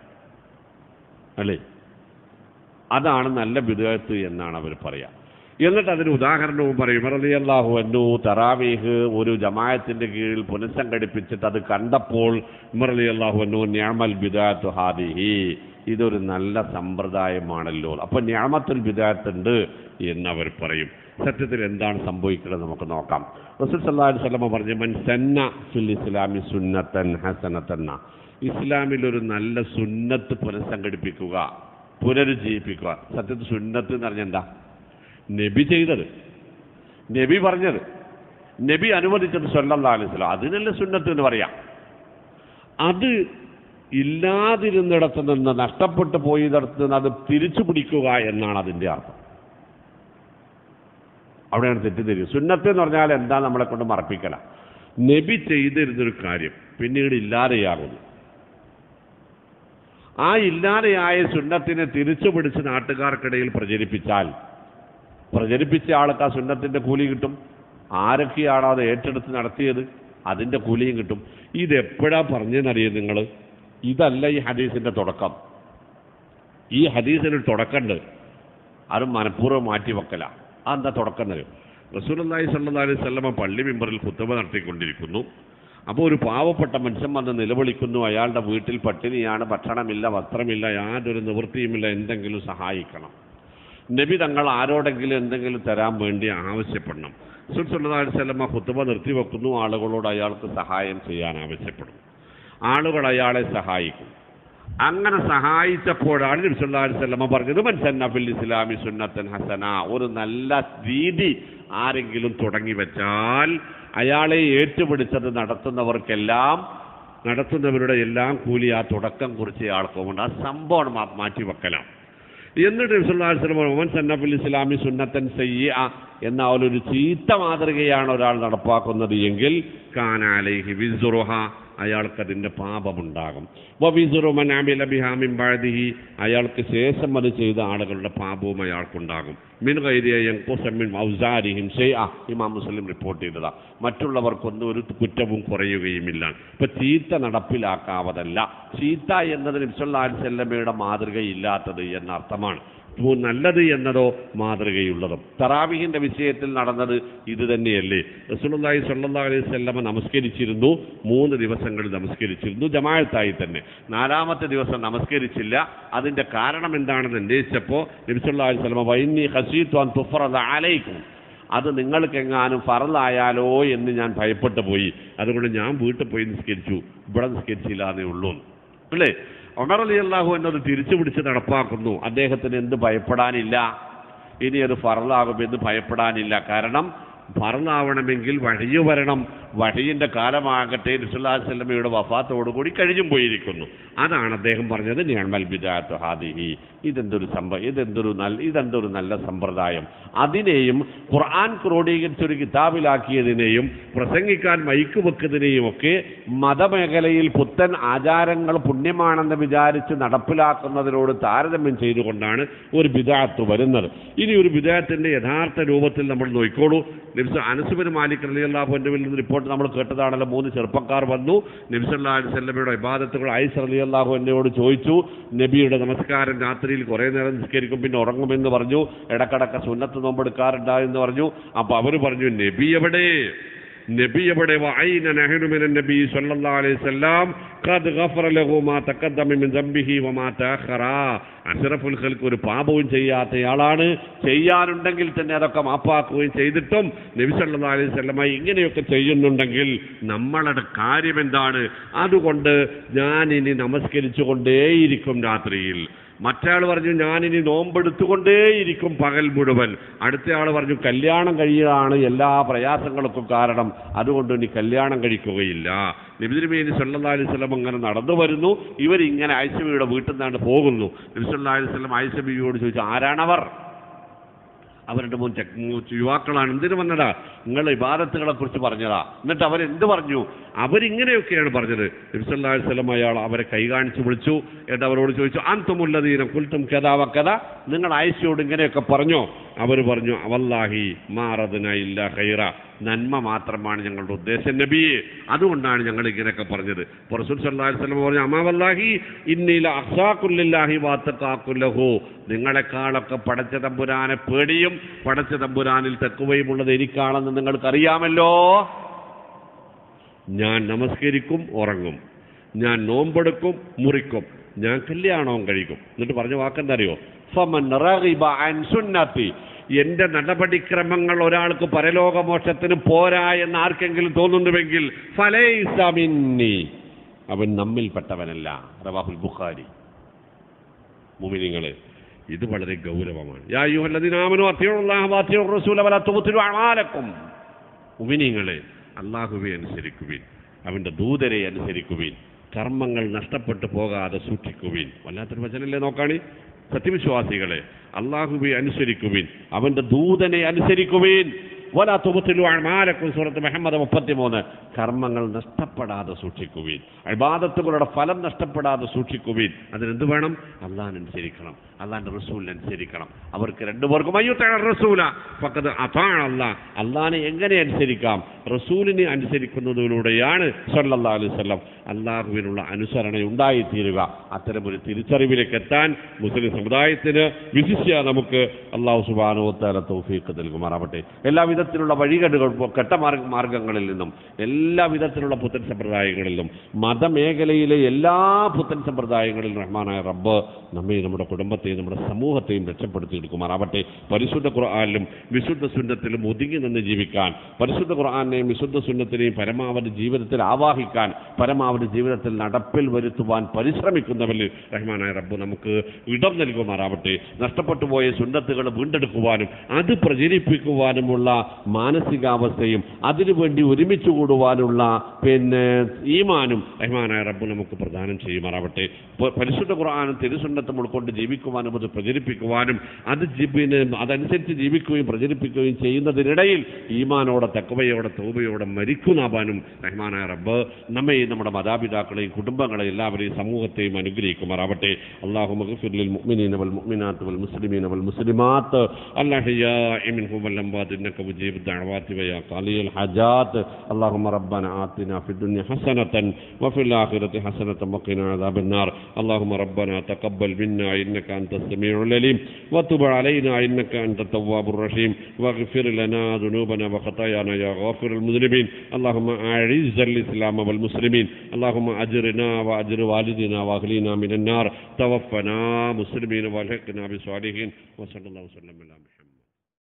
അല്ലേ അതാണ് നല്ല വിദേഹത്ത് എന്നാണ് അവർ പറയുക എന്നിട്ട് അതിന് ഉദാഹരണവും പറയും റളിയല്ലാഹു അന്നു തറാവീഹ് ഒരു ജമായത്തിന്റെ കീഴിൽ പുനഃസംഘടിപ്പിച്ചിട്ട് അത് കണ്ടപ്പോൾ റളിയല്ലാഹു അന്നു ഞാമൽ ബിദാത്ത് ഹാദിഹി ഇതൊരു നല്ല സമ്പ്രദായമാണല്ലോ അപ്പൊ ഞാമത്തുൽ ബിദാത്ത് ഉണ്ട് എന്ന് അവർ പറയും സത്യത്തിൽ എന്താണ് സംഭവിക്കുന്നത് നമുക്ക് നോക്കാം റസൂൽ സല്ലല്ലാഹു അലൈഹി വസല്ലം പറഞ്ഞു മൻ സന്ന ഫിൽ ഇസ്ലാമി സുന്നത്തൻ ഹസനത്തന്ന ഇസ്ലാമിൽ ഒരു നല്ല സുന്നത്ത് പുനഃസംഘടിപ്പിക്കുക പുനരുജ്ജീവിപ്പിക്കുക സത്യത്തിൽ സുന്നത്ത് എന്ന് പറഞ്ഞാൽ എന്താ നബി ചെയ്തത് നബി പറഞ്ഞത് നബി അനുവദിച്ചത് സല്ലല്ലാഹു അലൈഹി വസല്ലം അതിനല്ലേ സുന്നത്ത് എന്ന് പറയാം അത് ഇല്ലാതിരുന്നിടത്ത് നിന്ന് നഷ്ടപ്പെട്ടു പോയിടത്ത് നിന്ന് അത് തിരിച്ചു പിടിക്കുക എന്നാണ് അതിൻ്റെ അർത്ഥം അവിടെയാണ് തെറ്റിദ്ധരിക്കുക സുന്നത്ത് എന്ന് പറഞ്ഞാൽ എന്താ നമ്മളെ കൊണ്ട് മറപ്പിക്കല നബി ചെയ്തിരുന്നൊരു കാര്യം പിന്നീട് ഇല്ലാതെയാകുന്നു ആ ഇല്ലാതെയായ സുന്നത്തിനെ തിരിച്ചു പിടിച്ച് നാട്ടുകാർക്കിടയിൽ പ്രചരിപ്പിച്ചാൽ പ്രചരിപ്പിച്ച ആൾക്ക് ആ സുന്നത്തിന്റെ കൂലി കിട്ടും ആരൊക്കെയാണോ അത് ഏറ്റെടുത്ത് നടത്തിയത് അതിന്റെ കൂലിയും കിട്ടും ഇതെപ്പോഴാ പറഞ്ഞതെന്നറിയോ നിങ്ങൾ ഇതല്ല ഈ ഹദീസിന്റെ തുടക്കം ഈ ഹദീസിന് ഒരു തുടക്കമുണ്ട് അത് മനഃപൂർവ്വം മാറ്റി വെക്കല അതെന്താ തുടക്കം എന്നറിയോ റസൂലി സല്ലാ അലൈഹി സ്വല്ലമ പള്ളി മെമ്പറിൽ കുത്തുബ നടത്തിക്കൊണ്ടിരിക്കുന്നു അപ്പോൾ ഒരു പാവപ്പെട്ട മനുഷ്യൻ വന്ന് നിലവിളിക്കുന്നു അയാളുടെ വീട്ടിൽ പട്ടിണിയാണ് ഭക്ഷണമില്ല വസ്ത്രമില്ല യാതൊരു നിവൃത്തിയുമില്ല എന്തെങ്കിലും സഹായിക്കണം നബി തങ്ങൾ ആരോടെങ്കിലും എന്തെങ്കിലും തരാൻ വേണ്ടി ആവശ്യപ്പെടണം സുൽസുല്ലാഹി സ്വലമ കുത്തുബ നിർത്തിവെക്കുന്നു ആളുകളോട് അയാൾക്ക് സഹായം ചെയ്യാൻ ആവശ്യപ്പെടും ആളുകൾ അയാളെ സഹായിക്കും അങ്ങനെ സഹായിച്ചപ്പോഴാണ് നബി സല്ലല്ലാഹു അലൈഹി വസല്ലമ പറഞ്ഞത് മൻ സന്ന ഫിൽ ഇസ്ലാമി സുന്നത്തൻ ഹസന ഒരു നല്ല രീതി ആരെങ്കിലും തുടങ്ങി വെച്ചാൽ അയാളെ ഏറ്റുപിടിച്ചത് നടത്തുന്നവർക്കെല്ലാം നടത്തുന്നവരുടെ എല്ലാം കൂലി ആ തുടക്കം കുറിച്ച് ആൾക്കുമുണ്ട് ആ സംഭവം മാ- മാറ്റി വെക്കലാം എന്നിട്ട് നബി സല്ലല്ലാഹു അലൈഹി വസല്ലമ മൻ സന്ന ഫിൽ ഇസ്ലാമി സുന്നത്തൻ സയ്യിഅ എന്ന ആ ഒരു ചീത്ത മാതൃകയാണ് ഒരാൾ നടപ്പാക്കുന്നത് എങ്കിൽ കാനാലൈഹി വിസുറുഹ അയാൾക്കതിൻ്റെ പാപമുണ്ടാകും വവിസുറുമൻ അമില ബിഹാമിൻ ബഅദിഹി അയാൾക്ക് ശേഷം അത് ചെയ്ത ആളുകളുടെ പാപവും അയാൾക്കുണ്ടാകും മിൻ ഗൈരിയൻ കുസമിൻ ഔസാരിഹിം ഷെയ്അ ഇമാം മുസ്ലിം റിപ്പോർട്ട് ചെയ്തതാ മറ്റുള്ളവർക്കൊന്നും ഒരു കുറ്റവും കുറയുകയുമില്ല ഇപ്പൊ ചീത്ത നടപ്പിലാക്കാവതല്ല ചീത്ത എന്നതിന് ഇബ്സല്ലാസ്വല്ലമയുടെ മാതൃകയില്ലാത്തത് എന്നർത്ഥമാണ് മൂ- നല്ലത് എന്നതോ മാതൃകയുള്ളതും തറാവിഹിന്റെ വിഷയത്തിൽ നടന്നത് ഇത് തന്നെയല്ലേ റസൂലുള്ളാഹി സ്വല്ലല്ലാഹു അലൈഹി വസല്ലമ നമസ്കരിച്ചിരുന്നു മൂന്ന് ദിവസങ്ങളിൽ നമസ്കരിച്ചിരുന്നു ജമാഅത്തായി തന്നെ നാലാമത്തെ ദിവസം നമസ്കരിച്ചില്ല അതിന്റെ കാരണം എന്താണെന്ന് അന്വേഷിച്ചപ്പോൾ നബി സല്ലല്ലാഹു അലൈഹി വസല്ലമ വൈന്നി ഖസീതു അൻ തുഫറദ അലൈക്കും അത് നിങ്ങൾക്കെങ്ങാനും ഫറലായാലോ എന്ന് ഞാൻ ഭയപ്പെട്ടു പോയി അതുകൊണ്ട് ഞാൻ വീട്ടിൽ പോയി നിസ്കരിച്ചു ഇവിടെ നിസ്കരിച്ചില്ല എന്നേ ഉള്ളൂ അല്ലേ ഉമർ അലി അള്ളാഹു എന്നത് തിരിച്ചു പിടിച്ച് നടപ്പാക്കുന്നു അദ്ദേഹത്തിന് എന്ത് ഭയപ്പെടാനില്ല ഇനി അത് ഫറലാകുമെന്ന് ഭയപ്പെടാനില്ല കാരണം ഫറലാവണമെങ്കിൽ വഴിയു വരണം വഹീൻ്റെ കാലമാകട്ടെ നിസുല്ലാസ്ലമയുടെ വഫാത്തോടുകൂടി കഴിഞ്ഞും പോയിരിക്കുന്നു അതാണ് അദ്ദേഹം പറഞ്ഞത് നിയമൽ ബിദാത്ത് ഹാദിഹി ഇതെന്തൊരു സംഭവം ഇതെന്തൊരു നല്ല ഇതെന്തൊരു നല്ല സമ്പ്രദായം അതിനെയും ഖുർആൻ ക്രോഡീകരിച്ചൊരു കിതാബിലാക്കിയതിനെയും പ്രസംഗിക്കാൻ മൈക്ക് വെക്കുന്നതിനെയും ഒക്കെ മതമേഖലയിൽ പുത്തൻ ആചാരങ്ങൾ പുണ്യമാണെന്ന് വിചാരിച്ച് നടപ്പിലാക്കുന്നതിനോട് താരതമ്യം ചെയ്തുകൊണ്ടാണ് ഒരു ബിദാത്ത് വരുന്നത് ഇനി ഒരു ബിദാത്തിന്റെ യഥാർത്ഥ രൂപത്തിൽ നമ്മൾ നോക്കിക്കോളൂ നബിസ് അനസുബിൻ മാലിക് അലി അള്ളാഹുവിൻ്റെ നിന്ന് റിപ്പോർട്ട് നമ്മൾ കേട്ടതാണല്ലോ മൂന്ന് ചെറുപ്പക്കാർ വന്നു നബിസല്ലാ അലിസ്വല്ലമയുടെ ഇബാദത്തുകൾ ഐസ് അലി അള്ളാഹു എന്നോട് ചോദിച്ചു നബിയുടെ നമസ്കാരം രാത്രിയിൽ കുറേ നേരം നിസ്കരിക്കും പിന്നെ ഉറങ്ങുമെന്ന് പറഞ്ഞു ഇടക്കിടക്ക് സുന്നത്ത് നോമ്പെടുക്കാറുണ്ട് എന്ന് പറഞ്ഞു അപ്പോൾ അവർ പറഞ്ഞു നബി എവിടെ നബി എവിടെ വഅൈന നഹ്നു മിനൻ നബി സല്ലല്ലാഹു അലൈഹി വസല്ലം ഖദ് ഗഫറ ലഹു മാ തഖദ്ദമ മിൻ ദംബിഹി വമാ തഅഖറ അഷ്റഫുൽ ഖൽക്ക് ഒരു പാപവും ചെയ്യാത്തയാളാണ് ചെയ്യാനുണ്ടെങ്കിൽ തന്നെ അതൊക്കെ മാപ്പാക്കുകയും ചെയ്തിട്ടും നബി സല്ലല്ലാഹു അലൈഹി വസല്ലമ ഇങ്ങനെയൊക്കെ ചെയ്യുന്നുണ്ടെങ്കിൽ നമ്മളുടെ കാര്യം എന്താണ് അതുകൊണ്ട് ഞാൻ ഇനി നമസ്കരിച്ചുകൊണ്ടേയിരിക്കും രാത്രിയിൽ മറ്റയാൾ പറഞ്ഞു ഞാനിനി നോമ്പെടുത്തുകൊണ്ടേയിരിക്കും പകൽ മുഴുവൻ അടുത്തയാൾ പറഞ്ഞു കല്യാണം കഴിയാണ് എല്ലാ പ്രയാസങ്ങൾക്കും കാരണം അതുകൊണ്ട് ഇനി കല്യാണം കഴിക്കുകയില്ല നബിതിരുമേനി സല്ലാ അലൈഹി സ്വലം അങ്ങനെ നടന്നു വരുന്നു ഇവരിങ്ങനെ ആയിഷബിയുടെ വീട്ടിൽ നിന്നാണ് പോകുന്നു നബി സല്ലാ അലൈഹി സ്വലം ആയിഷബിയോട് ചോദിച്ചു ആരാണവർ അവരുടെ മുൻ ചെക്ക് യുവാക്കളാണ് എന്തിനു വന്നടാ നിങ്ങൾ ഇബാദത്തുകളെ കുറിച്ച് പറഞ്ഞതാ എന്നിട്ട് അവരെന്ത് പറഞ്ഞു അവരിങ്ങനെയൊക്കെയാണ് പറഞ്ഞത് നബിസല്ലാ വല്ലം അയാൾ അവരെ കൈ കാണിച്ച് വിളിച്ചു എന്നിട്ട് അവരോട് ചോദിച്ചു അന്തമുല്ലതീനം കുൽത്തും കഥാവ കഥ നിങ്ങൾ ആയിഷയോട് ഇങ്ങനെയൊക്കെ പറഞ്ഞോ അവർ പറഞ്ഞു അവല്ലാഹി മാറതിന ഇല്ല ഖൈറ നന്മ മാത്രമാണ് ഞങ്ങളുടെ ഉദ്ദേശം നബിയെ അതുകൊണ്ടാണ് ഞങ്ങൾ ഇങ്ങനെയൊക്കെ പറഞ്ഞത് അപ്പോൾ റസൂൽ സല്ലല്ലാഹു അലൈഹി വസല്ലം പറഞ്ഞു അമാവല്ലാഹി ഇന്നീല അഹ്സാഖുല്ലാഹി വാത്തക്കാക്കുല്ലഹു നിങ്ങളെക്കാളൊക്കെ പടച്ച തമ്പുരാനെ പേടിയും പടച്ച തമ്പുരാനിൽ തെക്കുവയുമുള്ളത് എനിക്കാണെന്ന് നിങ്ങൾക്കറിയാമല്ലോ ഞാൻ നമസ്കരിക്കും ഉറങ്ങും ഞാൻ നോമ്പെടുക്കും മുറിക്കും ഞാൻ കല്യാണവും കഴിക്കും എന്നിട്ട് പറഞ്ഞ വാക്കെന്താ അറിയോ ഫമൻ റഗിബ അൻ സുന്നത്തി എന്റെ നടപടിക്രമങ്ങൾ ഒരാൾക്ക് പരലോകമോക്ഷത്തിന് പോരാ എന്ന് ആർക്കെങ്കിലും തോന്നുന്നുവെങ്കിൽ ഫലൈസ മിന്നി അവൻ നമ്മിൽപ്പെട്ടവനല്ല റവാഹുൽ ബുഖാരി മുമിനിങ്ങളെ ഇത് വളരെ ഗൗരവമാണ് യാ അയ്യുഹല്ലദീനാമനു അത്തിയുള്ളാഹു വഅത്തിയുർ റസൂല വലാ തുബ്തിലു അഅമാലക്കും മുമിനിങ്ങളെ അള്ളാഹുവെ അനുസരിക്കുവിൻ അവൻ്റെ ദൂതരെ അനുസരിക്കുവിൻ കർമ്മങ്ങൾ നഷ്ടപ്പെട്ടു പോകാതെ സൂക്ഷിക്കുവിൻ വല്ലാത്തൊരു വചനല്ലേ നോക്കാണി സത്യവിശ്വാസികളെ അള്ളാഹുവെ അനുസരിക്കുവിൻ അവൻ്റെ ദൂതനെ അനുസരിക്കുവിൻ വലാ തുബത്തിലു അമാലക്കും സൂറത്ത് മുഹമ്മദ് മുപ്പത്തിമൂന്ന് കർമ്മങ്ങൾ നഷ്ടപ്പെടാതെ സൂക്ഷിക്കുവിൻ അൽബാദത്തുകളുടെ ഫലം നഷ്ടപ്പെടാതെ സൂക്ഷിക്കുവിൻ അതിനെന്ത് വേണം അള്ളാൻ അനുസരിക്കണം അള്ളാന്റെ റസൂലിനെ അനുസരിക്കണം അവർക്ക് രണ്ടുപേർക്കും അയ്യുത്തഴ റസൂല പക്കത്ത് അതാണ് അല്ല അള്ളാനെ എങ്ങനെ അനുസരിക്കാം റസൂലിനെ അനുസരിക്കുന്നതിലൂടെയാണ് സല്ലല്ലാ അലൈഹി വസല്ലം അള്ളാഹുവിനുള്ള അനുസരണ ഉണ്ടായിത്തീരുക അത്തരമൊരു തിരിച്ചറിവിലേക്ക് എത്താൻ മുസ്ലിം സമുദായത്തിന് വിശിഷ്യ നമുക്ക് അള്ളാഹു സുബാനോത്താല തൗഫീഖ് നൽകുമാറാവട്ടെ എല്ലാ വിധത്തിലുള്ള വഴികേടുകൾ കെട്ടമാർഗ മാർഗങ്ങളിൽ നിന്നും എല്ലാ വിധത്തിലുള്ള പുത്തൻ സമ്പ്രദായങ്ങളിലും മതമേഖലയിലെ എല്ലാ പുത്തൻ സമ്പ്രദായങ്ങളിലും റഹ്മാനായ റബ്ബ് നമ്മെ നമ്മുടെ കുടുംബത്തെയും നമ്മുടെ സമൂഹത്തെയും രക്ഷപ്പെടുത്തി എടുക്കുമാറാവട്ടെ പരിശുദ്ധ ഖുർആാനിലും വിശുദ്ധ സുന്നത്തിലും ഒതുങ്ങി നിന്ന് ജീവിക്കാൻ പരിശുദ്ധ ഖുർആാനെയും വിശുദ്ധ സുന്നത്തിനെയും പരമാവധി ജീവിതത്തിൽ ആവാഹിക്കാൻ പരമാവധി ജീവിതത്തിൽ നടപ്പിൽ വരുത്തുവാൻ പരിശ്രമിക്കുന്നവരിൽ റഹ്മാനായ റബ്ബ് നമുക്ക് ഇടം നൽകുമാറാവട്ടെ നഷ്ടപ്പെട്ടു പോയ സുന്നത്തുകൾ വീണ്ടെടുക്കുവാനും അത് പ്രചരിപ്പിക്കുവാനുമുള്ള മാനസികാവസ്ഥയും അതിനുവേണ്ടി ഒരുമിച്ച് കൂടുവാനുള്ള പിന്നെ ഈമാനും റഹ്മാനായ റബ്ബ് നമുക്ക് പ്രദാനം ചെയ്യുമാറാവട്ടെ പ- പരിശുദ്ധ ഖുർആാനും തിരുസുന്നത്തും ഉൾക്കൊണ്ട് ജീവിക്കുവാനും അത് പ്രചരിപ്പിക്കുവാനും അത് ജി- പിന്നെ അതനുസരിച്ച് ജീവിക്കുകയും പ്രചരിപ്പിക്കുകയും ചെയ്യുന്നതിനിടയിൽ ഈമാനോടെ തക്കവയോടെ തോബയോടെ മരിക്കുന്നാവാനും റഹ്മാനായ റബ്ബ് നമ്മെയും നമ്മുടെ മാതാപിതാക്കളെയും കുടുംബങ്ങളെയും എല്ലാവരെയും സമൂഹത്തെയും അനുഗ്രഹിക്കുമാറാവട്ടെ അള്ളാഹു മഗ്ഫിർ മുഅ്മിനീന വൽ മുഅ്മിനാത്ത് വൽ മുസ്ലിമീന വൽ മുസ്ലിമാത്ത് الأحياء منهم والأموات إنك مجيب الدعوات ويا قاضي الحاجات اللهم ربنا آتنا في الدنيا حسنة وفي الآخرة حسنة وقنا عذاب النار اللهم ربنا تقبل منا إنك أنت السميع العليم وتب علينا إنك أنت التواب الرحيم واغفر لنا ذنوبنا وخطايانا يا غافر المذنبين اللهم أعز الإسلام والمسلمين اللهم أجرنا وأجر والدنا وأهلنا من النار توفنا مسلمين والحقنا بصالحين وصلى الله وسلم على محمد